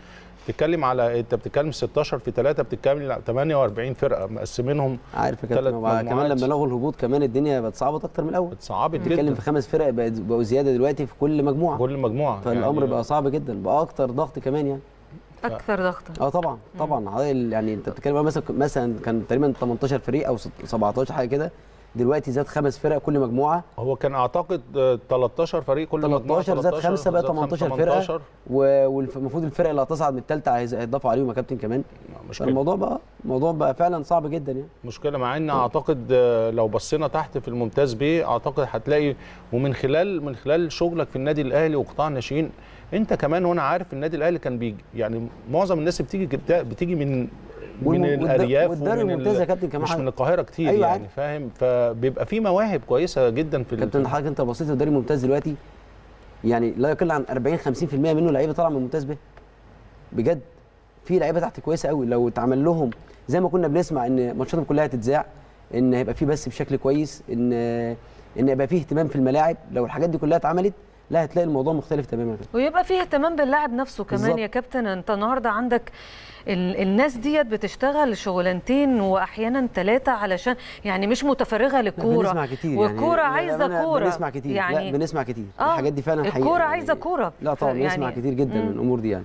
Speaker 3: بتتكلم على انت بتتكلم 16 في 3 بتتكلم 48 فرقه مقسمينهم
Speaker 2: عارف يا
Speaker 3: ثلاث
Speaker 2: كابتن وبعد- كمان
Speaker 3: مجموعات.
Speaker 2: لما لغوا الهبوط كمان الدنيا بقت صعبه اكتر من الاول
Speaker 3: اتصعبت
Speaker 2: بتتكلم
Speaker 3: جدا
Speaker 2: في خمس فرق بقت بقوا زياده دلوقتي في كل مجموعه
Speaker 3: كل مجموعه
Speaker 2: فالامر
Speaker 3: يعني
Speaker 2: بقى صعب جدا بقى اكتر ضغط كمان يعني
Speaker 1: اكثر ضغطا
Speaker 2: اه طبعا طبعا عادي يعني انت بتتكلم بقى مثلا مثلا كان تقريبا 18 فريق او 17 حاجه كده دلوقتي زاد خمس فرق كل مجموعه
Speaker 3: هو كان اعتقد آه، 13 فريق كل مجموعه
Speaker 2: 13 زاد خمسة بقى 18 فرقة. والمفروض الفرق اللي هتصعد من الثالثه هيتضافوا عليهم يا كابتن كمان
Speaker 3: مشكله
Speaker 2: فالموضوع بقى الموضوع بقى فعلا صعب جدا يعني
Speaker 3: مشكله مع ان اعتقد آه، لو بصينا تحت في الممتاز بيه اعتقد هتلاقي ومن خلال من خلال شغلك في النادي الاهلي وقطاع الناشئين انت كمان وانا عارف النادي الاهلي كان بيجي يعني معظم الناس بتيجي جدا- بتيجي من من
Speaker 2: والم- والد-
Speaker 3: الارياف
Speaker 2: والدوري
Speaker 3: ومن ال-
Speaker 2: الممتاز يا كابتن كمان
Speaker 3: مش
Speaker 2: حاجة.
Speaker 3: من القاهره كتير
Speaker 2: أيوة
Speaker 3: يعني
Speaker 2: عادي.
Speaker 3: فاهم فبيبقى في مواهب كويسه جدا في ال-
Speaker 2: كابتن حضرتك انت لو بصيت للدوري الممتاز دلوقتي يعني لا يقل عن 40 50% منه لعيبه طالعه من الممتاز به بجد في لعيبه تحت كويسه قوي لو اتعمل لهم زي ما كنا بنسمع ان ماتشاتهم كلها هتتذاع ان هيبقى في بث بشكل كويس ان ان يبقى فيه اهتمام في الملاعب لو الحاجات دي كلها اتعملت لا هتلاقي الموضوع مختلف تماما كده
Speaker 1: ويبقى فيه اهتمام باللاعب نفسه كمان
Speaker 2: بالظبط.
Speaker 1: يا كابتن انت النهارده عندك ال الناس ديت بتشتغل شغلانتين واحيانا ثلاثه علشان يعني مش متفرغه للكوره
Speaker 2: بنسمع كتير
Speaker 1: والكوره
Speaker 2: يعني
Speaker 1: عايزه
Speaker 2: لا، لا،
Speaker 1: كوره
Speaker 2: بنسمع كتير
Speaker 1: يعني
Speaker 2: لا بنسمع كتير
Speaker 1: آه،
Speaker 2: الحاجات دي فعلا حقيقه
Speaker 1: الكوره
Speaker 2: يعني
Speaker 1: عايزه كوره
Speaker 2: لا طبعا
Speaker 1: يعني-
Speaker 2: بنسمع كتير جدا
Speaker 1: مم.
Speaker 2: من الامور دي يعني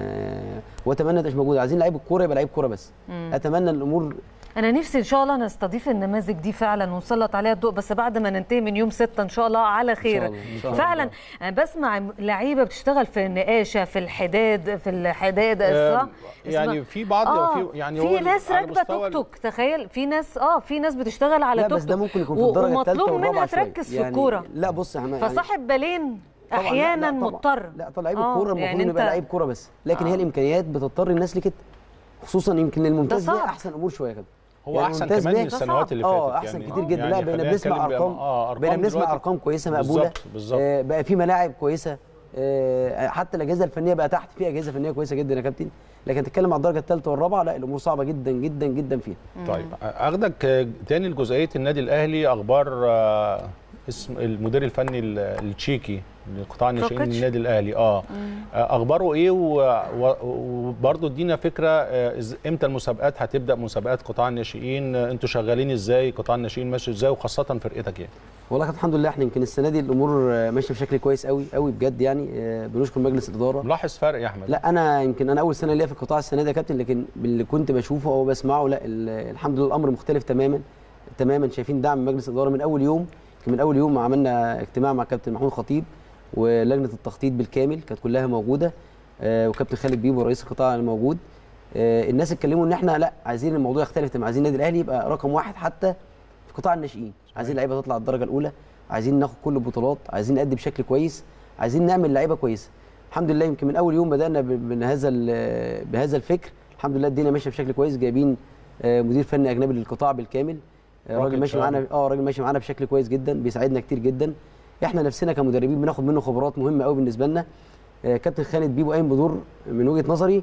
Speaker 2: آه، واتمنى ده مش موجود عايزين لعيب الكوره يبقى لعيب كوره بس
Speaker 1: مم.
Speaker 2: اتمنى الامور
Speaker 1: انا نفسي ان شاء الله نستضيف النماذج دي فعلا ونسلط عليها الضوء بس بعد ما ننتهي من يوم ستة ان شاء الله على خير
Speaker 2: الله، إن شاء الله.
Speaker 1: فعلا انا بسمع لعيبه بتشتغل في النقاشه في الحداد في الحداد
Speaker 3: آه،
Speaker 1: صح
Speaker 3: يعني في بعض
Speaker 1: آه
Speaker 3: في يعني
Speaker 1: في
Speaker 3: هو
Speaker 1: ناس
Speaker 3: على
Speaker 1: راكبه
Speaker 3: مستوى
Speaker 1: توك توك تخيل في ناس اه في ناس بتشتغل على
Speaker 2: لا
Speaker 1: توك
Speaker 2: بس ده
Speaker 1: توك
Speaker 2: ممكن يكون في
Speaker 1: و-
Speaker 2: الدرجه الثالثه
Speaker 1: ومطلوب
Speaker 2: والرابعه
Speaker 1: منها
Speaker 2: شوية.
Speaker 1: تركز في
Speaker 2: يعني
Speaker 1: الكوره
Speaker 2: لا بص احنا يعني
Speaker 1: فصاحب بالين
Speaker 2: طبعاً لا، لا،
Speaker 1: احيانا
Speaker 2: طبعاً.
Speaker 1: مضطر
Speaker 2: لا طبعا لعيب
Speaker 1: آه،
Speaker 2: الكوره المفروض
Speaker 1: يعني
Speaker 2: انه يبقى
Speaker 1: أنت-
Speaker 2: لعيب كوره بس لكن
Speaker 1: آه.
Speaker 2: هي الامكانيات بتضطر الناس لكده خصوصا يمكن الممتاز
Speaker 1: ده
Speaker 2: ده
Speaker 1: صعب.
Speaker 2: احسن امور شويه كده
Speaker 3: هو
Speaker 2: يعني
Speaker 3: احسن
Speaker 2: ممتاز
Speaker 3: كمان
Speaker 2: بيه.
Speaker 3: من
Speaker 1: ده
Speaker 3: السنوات
Speaker 1: صعب.
Speaker 3: اللي فاتت
Speaker 2: اه احسن
Speaker 3: يعني
Speaker 2: كتير جدا لا بقينا
Speaker 3: خلينا
Speaker 2: بنسمع
Speaker 3: نتكلم
Speaker 2: ارقام
Speaker 3: بأم- اه ارقام
Speaker 2: بقينا بنسمع
Speaker 3: دلوقتي.
Speaker 2: ارقام كويسه مقبوله
Speaker 3: بالظبط بالظبط
Speaker 2: آه بقى في ملاعب كويسه آه حتى الاجهزه الفنيه بقى تحت في اجهزه فنيه كويسه جدا يا كابتن لكن تتكلم على الدرجه الثالثه والرابعه لا الامور صعبه جدا جدا جدا فيها
Speaker 3: طيب اخدك آه، تاني لجزئيه النادي الاهلي اخبار آه، اسم المدير الفني ال- التشيكي لقطاع الناشئين
Speaker 1: كروكيتش.
Speaker 3: النادي الاهلي اه آه، اخباره ايه و- و- وبرضه ادينا فكره آه، إز- امتى المسابقات هتبدا مسابقات قطاع الناشئين آه، انتوا شغالين ازاي قطاع الناشئين ماشي ازاي وخاصه فرقتك يعني
Speaker 2: والله كانت الحمد لله احنا يمكن السنه دي الامور آه، ماشيه بشكل كويس قوي قوي بجد يعني آه بنشكر مجلس الاداره
Speaker 3: ملاحظ فرق يا احمد
Speaker 2: لا انا يمكن انا اول سنه ليا في القطاع السنه دي يا كابتن لكن باللي كنت بشوفه او بسمعه لا ال- الحمد لله الامر مختلف تماما تماما شايفين دعم مجلس الاداره من اول يوم يمكن من اول يوم عملنا اجتماع مع كابتن محمود خطيب ولجنه التخطيط بالكامل كانت كلها موجوده آه وكابتن خالد بيبو رئيس القطاع الموجود آه الناس اتكلموا ان احنا لا عايزين الموضوع يختلف تماما عايزين النادي الاهلي يبقى رقم واحد حتى في قطاع الناشئين عايزين لعيبه تطلع الدرجه الاولى عايزين ناخد كل البطولات عايزين نأدي بشكل كويس عايزين نعمل لعيبه كويسه الحمد لله يمكن من اول يوم بدانا ب- من هذا ال- بهذا الفكر الحمد لله الدنيا ماشيه بشكل كويس جايبين آه، مدير فني اجنبي للقطاع بالكامل آه، راجل
Speaker 3: راجل
Speaker 2: ماشي
Speaker 3: شاطر.
Speaker 2: معانا اه راجل ماشي معانا بشكل كويس جدا بيساعدنا كتير جدا احنا نفسنا كمدربين بناخد منه خبرات مهمه قوي بالنسبه لنا آه، كابتن خالد بيبو قايم بدور من وجهه نظري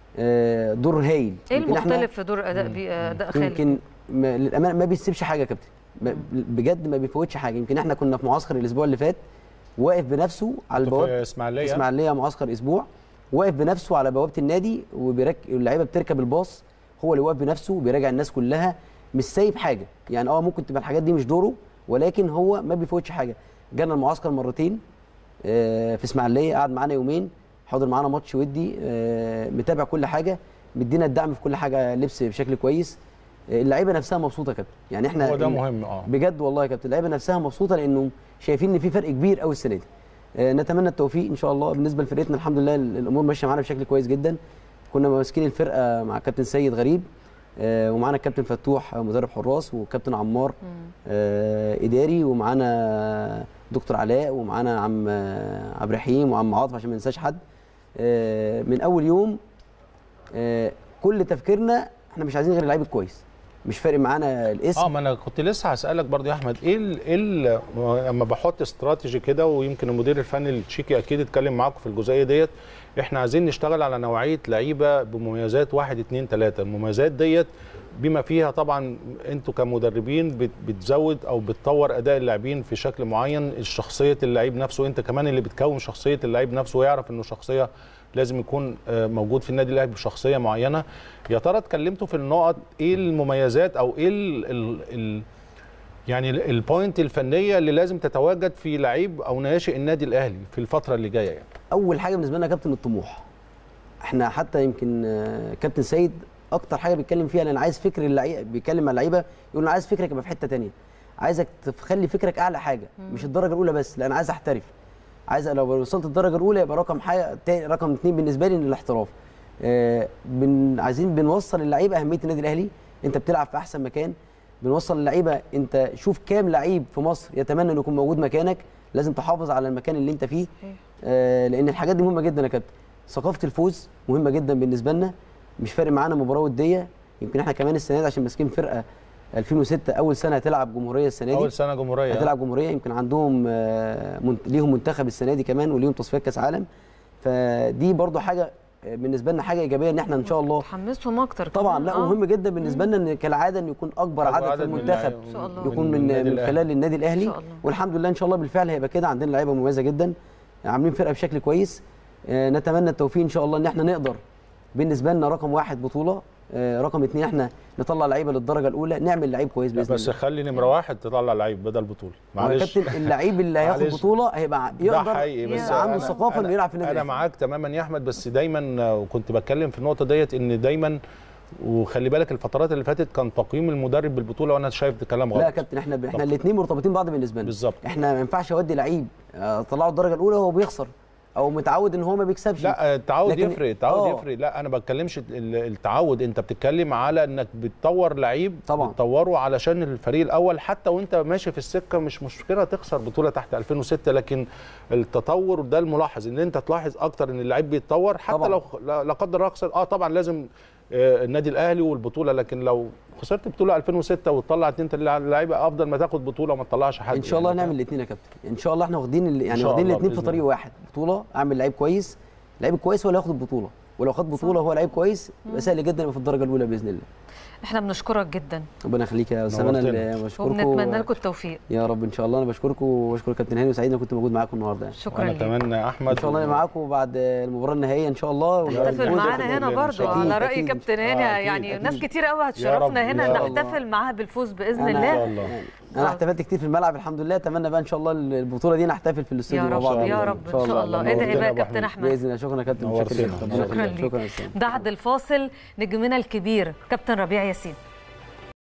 Speaker 2: آه، دور هايل
Speaker 1: ايه
Speaker 2: يمكن إحنا-
Speaker 1: المختلف في دور اداء بي اداء خالد
Speaker 2: يمكن ما للامانه ما بيسيبش حاجه يا كابتن ما- بجد ما بيفوتش حاجه يمكن احنا كنا في معسكر الاسبوع اللي فات واقف بنفسه على
Speaker 3: كنت
Speaker 2: البوابه
Speaker 3: في اسماعيليه
Speaker 2: اسماعيليه معسكر اسبوع واقف بنفسه على بوابه النادي وبيرك اللعيبه بتركب الباص هو اللي واقف بنفسه وبيراجع الناس كلها مش سايب حاجه يعني اه ممكن تبقى الحاجات دي مش دوره ولكن هو ما بيفوتش حاجه جانا المعسكر مرتين آه، في اسماعيليه قعد معانا يومين حاضر معانا ماتش ودي آه، متابع كل حاجه مدينا الدعم في كل حاجه لبس بشكل كويس آه، اللعيبه نفسها مبسوطه يا كابتن يعني احنا
Speaker 3: هو ده
Speaker 2: ال-
Speaker 3: مهم اه
Speaker 2: بجد والله يا كابتن اللعيبه نفسها مبسوطه لانه شايفين ان في فرق كبير قوي السنه دي آه، نتمنى التوفيق ان شاء الله بالنسبه لفرقتنا الحمد لله ال- الامور ماشيه معانا بشكل كويس جدا كنا ماسكين الفرقه مع كابتن سيد غريب آه، ومعانا الكابتن فتوح آه، مدرب حراس وكابتن عمار آه، اداري ومعانا دكتور علاء ومعانا عم آه، عبد الرحيم وعم عاطف عشان ما ننساش حد آه، من اول يوم آه، كل تفكيرنا احنا مش عايزين غير اللعيب الكويس مش فارق معانا الاسم
Speaker 3: اه ما انا كنت لسه هسالك برضه يا احمد ايه ال ايه ال لما بحط استراتيجي كده ويمكن المدير الفني التشيكي اكيد اتكلم معاكم في الجزئيه ديت احنا عايزين نشتغل على نوعيه لعيبه بمميزات واحد اتنين تلاته المميزات ديت بما فيها طبعا انتوا كمدربين بت- بتزود او بتطور اداء اللاعبين في شكل معين شخصيه اللعيب نفسه انت كمان اللي بتكون شخصيه اللعيب نفسه ويعرف انه شخصيه لازم يكون آه، موجود في النادي الاهلي بشخصيه معينه يا ترى اتكلمتوا في النقط ايه المميزات او ايه ال ال ال يعني ال- البوينت الفنيه اللي لازم تتواجد في لعيب او ناشئ النادي الاهلي في الفتره اللي جايه يعني
Speaker 2: اول حاجه بالنسبه لنا يا كابتن الطموح احنا حتى يمكن آه، كابتن سيد اكتر حاجه بيتكلم فيها انا عايز فكر اللعيبه بيتكلم مع اللعيبه يقول انا عايز فكرك يبقى في حته تانية عايزك تخلي فكرك اعلى حاجه مش الدرجه الاولى بس لا انا عايز احترف عايز لو وصلت الدرجه الاولى يبقى رقم حاجه تا- رقم اثنين بالنسبه لي الاحتراف آه بن عايزين بنوصل اللعيبه اهميه النادي الاهلي انت بتلعب في احسن مكان بنوصل اللعيبه انت شوف كام لعيب في مصر يتمنى انه يكون موجود مكانك لازم تحافظ على المكان اللي انت فيه آه لان الحاجات دي مهمه جدا يا كابتن ثقافه الفوز مهمه جدا بالنسبه لنا مش فارق معانا مباراه وديه يمكن احنا كمان السنه دي عشان ماسكين فرقه 2006 اول سنه هتلعب جمهوريه السنه دي
Speaker 3: اول سنه جمهوريه
Speaker 2: هتلعب جمهوريه يمكن عندهم آه، من- ليهم منتخب السنه دي كمان وليهم تصفيات كاس عالم فدي برضو حاجه آه، بالنسبه لنا حاجه ايجابيه ان احنا ان شاء الله
Speaker 1: تحمسهم اكتر
Speaker 2: طبعا
Speaker 1: كمان.
Speaker 2: لا
Speaker 1: آه.
Speaker 2: مهم جدا بالنسبه لنا ان كالعاده ان يكون اكبر
Speaker 3: أكبر
Speaker 2: عدد في
Speaker 3: من
Speaker 2: المنتخب
Speaker 3: اللعيبة
Speaker 1: إن شاء الله.
Speaker 2: يكون من
Speaker 3: النادي
Speaker 2: من
Speaker 3: الأهلي.
Speaker 2: خلال النادي الاهلي
Speaker 1: إن شاء الله.
Speaker 2: والحمد لله ان شاء الله بالفعل هيبقى كده عندنا لعيبه مميزه جدا عاملين فرقه بشكل كويس آه، نتمنى التوفيق ان شاء الله ان احنا نقدر بالنسبه لنا رقم واحد بطوله آه، رقم اثنين احنا نطلع لعيبه للدرجه الاولى نعمل لعيب كويس
Speaker 3: لا،
Speaker 2: باذن
Speaker 3: بس
Speaker 2: الله
Speaker 3: خلي نمره واحد تطلع لعيب بدل بطوله
Speaker 2: هو يا
Speaker 3: معلش
Speaker 2: كابتن اللعيب اللي هياخد
Speaker 3: معلش.
Speaker 2: بطوله هيبقى
Speaker 3: ده
Speaker 2: يقدر
Speaker 3: حقيقي بس
Speaker 2: يبقى عنده
Speaker 3: أنا-
Speaker 2: الثقافه انه
Speaker 3: أنا-
Speaker 2: يلعب في النادي
Speaker 3: انا
Speaker 2: الأهلي.
Speaker 3: معاك تماما يا احمد بس دايما آه، وكنت بتكلم في النقطه ديت ان دايما وخلي بالك الفترات اللي فاتت كان تقييم المدرب بالبطوله وانا شايف ده كلام غلط
Speaker 2: لا يا كابتن احنا احنا الاثنين مرتبطين بعض بالنسبه لنا
Speaker 3: بالظبط.
Speaker 2: احنا ما ينفعش اودي لعيب آه، اطلعه الدرجه الاولى وهو بيخسر او متعود ان هو ما بيكسبش
Speaker 3: لا التعود
Speaker 2: لكن-
Speaker 3: يفرق التعود
Speaker 2: آه.
Speaker 3: يفرق لا انا ما بتكلمش ال- التعود انت بتتكلم على انك بتطور لعيب
Speaker 2: طبعاً.
Speaker 3: بتطوره علشان الفريق الاول حتى وانت ماشي في السكه مش مشكله تخسر بطوله تحت 2006 لكن التطور ده الملاحظ ان انت تلاحظ اكتر ان اللعيب بيتطور حتى
Speaker 2: طبعاً.
Speaker 3: لو لا لا قدر الله خسر اه طبعا لازم آه، النادي الاهلي والبطوله لكن لو خسرت بطوله 2006 وتطلع اتنين تلاتة لعيبه افضل ما تاخد بطوله وما تطلعش حد
Speaker 2: ان شاء الله
Speaker 3: يعني.
Speaker 2: هنعمل الاثنين يا كابتن ان شاء الله احنا واخدين ال- يعني
Speaker 3: شاء
Speaker 2: واخدين
Speaker 3: الله
Speaker 2: الاثنين في
Speaker 3: بإذن
Speaker 2: طريق
Speaker 3: الله.
Speaker 2: واحد بطوله اعمل لعيب كويس لعيب كويس هو اللي هياخد البطوله ولو خد بطوله وهو لعيب كويس يبقى سهل جدا يبقى في الدرجه الاولى باذن الله
Speaker 1: احنا بنشكرك جدا
Speaker 2: ربنا يخليك يا استاذ انا
Speaker 3: نورتنا.
Speaker 2: اللي بشكركم
Speaker 1: وبنتمنى لكم التوفيق
Speaker 2: يا رب ان شاء الله انا بشكركم وبشكر كابتن هاني وسعيد اني كنت موجود معاكم النهارده يعني.
Speaker 1: شكرا
Speaker 3: وانا
Speaker 1: لك
Speaker 3: اتمنى يا احمد
Speaker 2: ان شاء الله انا معاكم بعد المباراه النهائيه ان شاء الله
Speaker 1: نحتفل
Speaker 3: رب.
Speaker 1: معانا هنا
Speaker 3: أكيد،
Speaker 1: برضو
Speaker 3: أكيد،
Speaker 1: على راي
Speaker 2: أكيد.
Speaker 1: كابتن
Speaker 3: آه،
Speaker 1: هاني
Speaker 3: أكيد،
Speaker 1: يعني
Speaker 2: أكيد.
Speaker 1: ناس كتير قوي
Speaker 3: يا
Speaker 1: هتشرفنا
Speaker 3: رب،
Speaker 1: هنا
Speaker 3: يا رب.
Speaker 1: نحتفل معاها بالفوز باذن
Speaker 2: أنا-
Speaker 3: ان
Speaker 1: الله
Speaker 3: شاء الله
Speaker 2: انا احتفلت كتير في الملعب الحمد لله اتمنى بقى ان شاء الله البطوله دي نحتفل في الاستوديو
Speaker 1: يا
Speaker 2: مع
Speaker 1: رب
Speaker 2: بعض
Speaker 1: يا رب ان شاء الله ادعي
Speaker 3: نورتنا
Speaker 1: بقى
Speaker 3: يا
Speaker 1: يا
Speaker 3: أبو
Speaker 1: كابتن
Speaker 3: حميد.
Speaker 1: احمد
Speaker 2: باذن الله شكرا يا كابتن
Speaker 3: نورتنا.
Speaker 2: شكرا
Speaker 3: شكرا
Speaker 2: شكرا
Speaker 1: ليك.
Speaker 2: شكرا يا أستاذ.
Speaker 1: بعد الفاصل نجمنا الكبير كابتن ربيع ياسين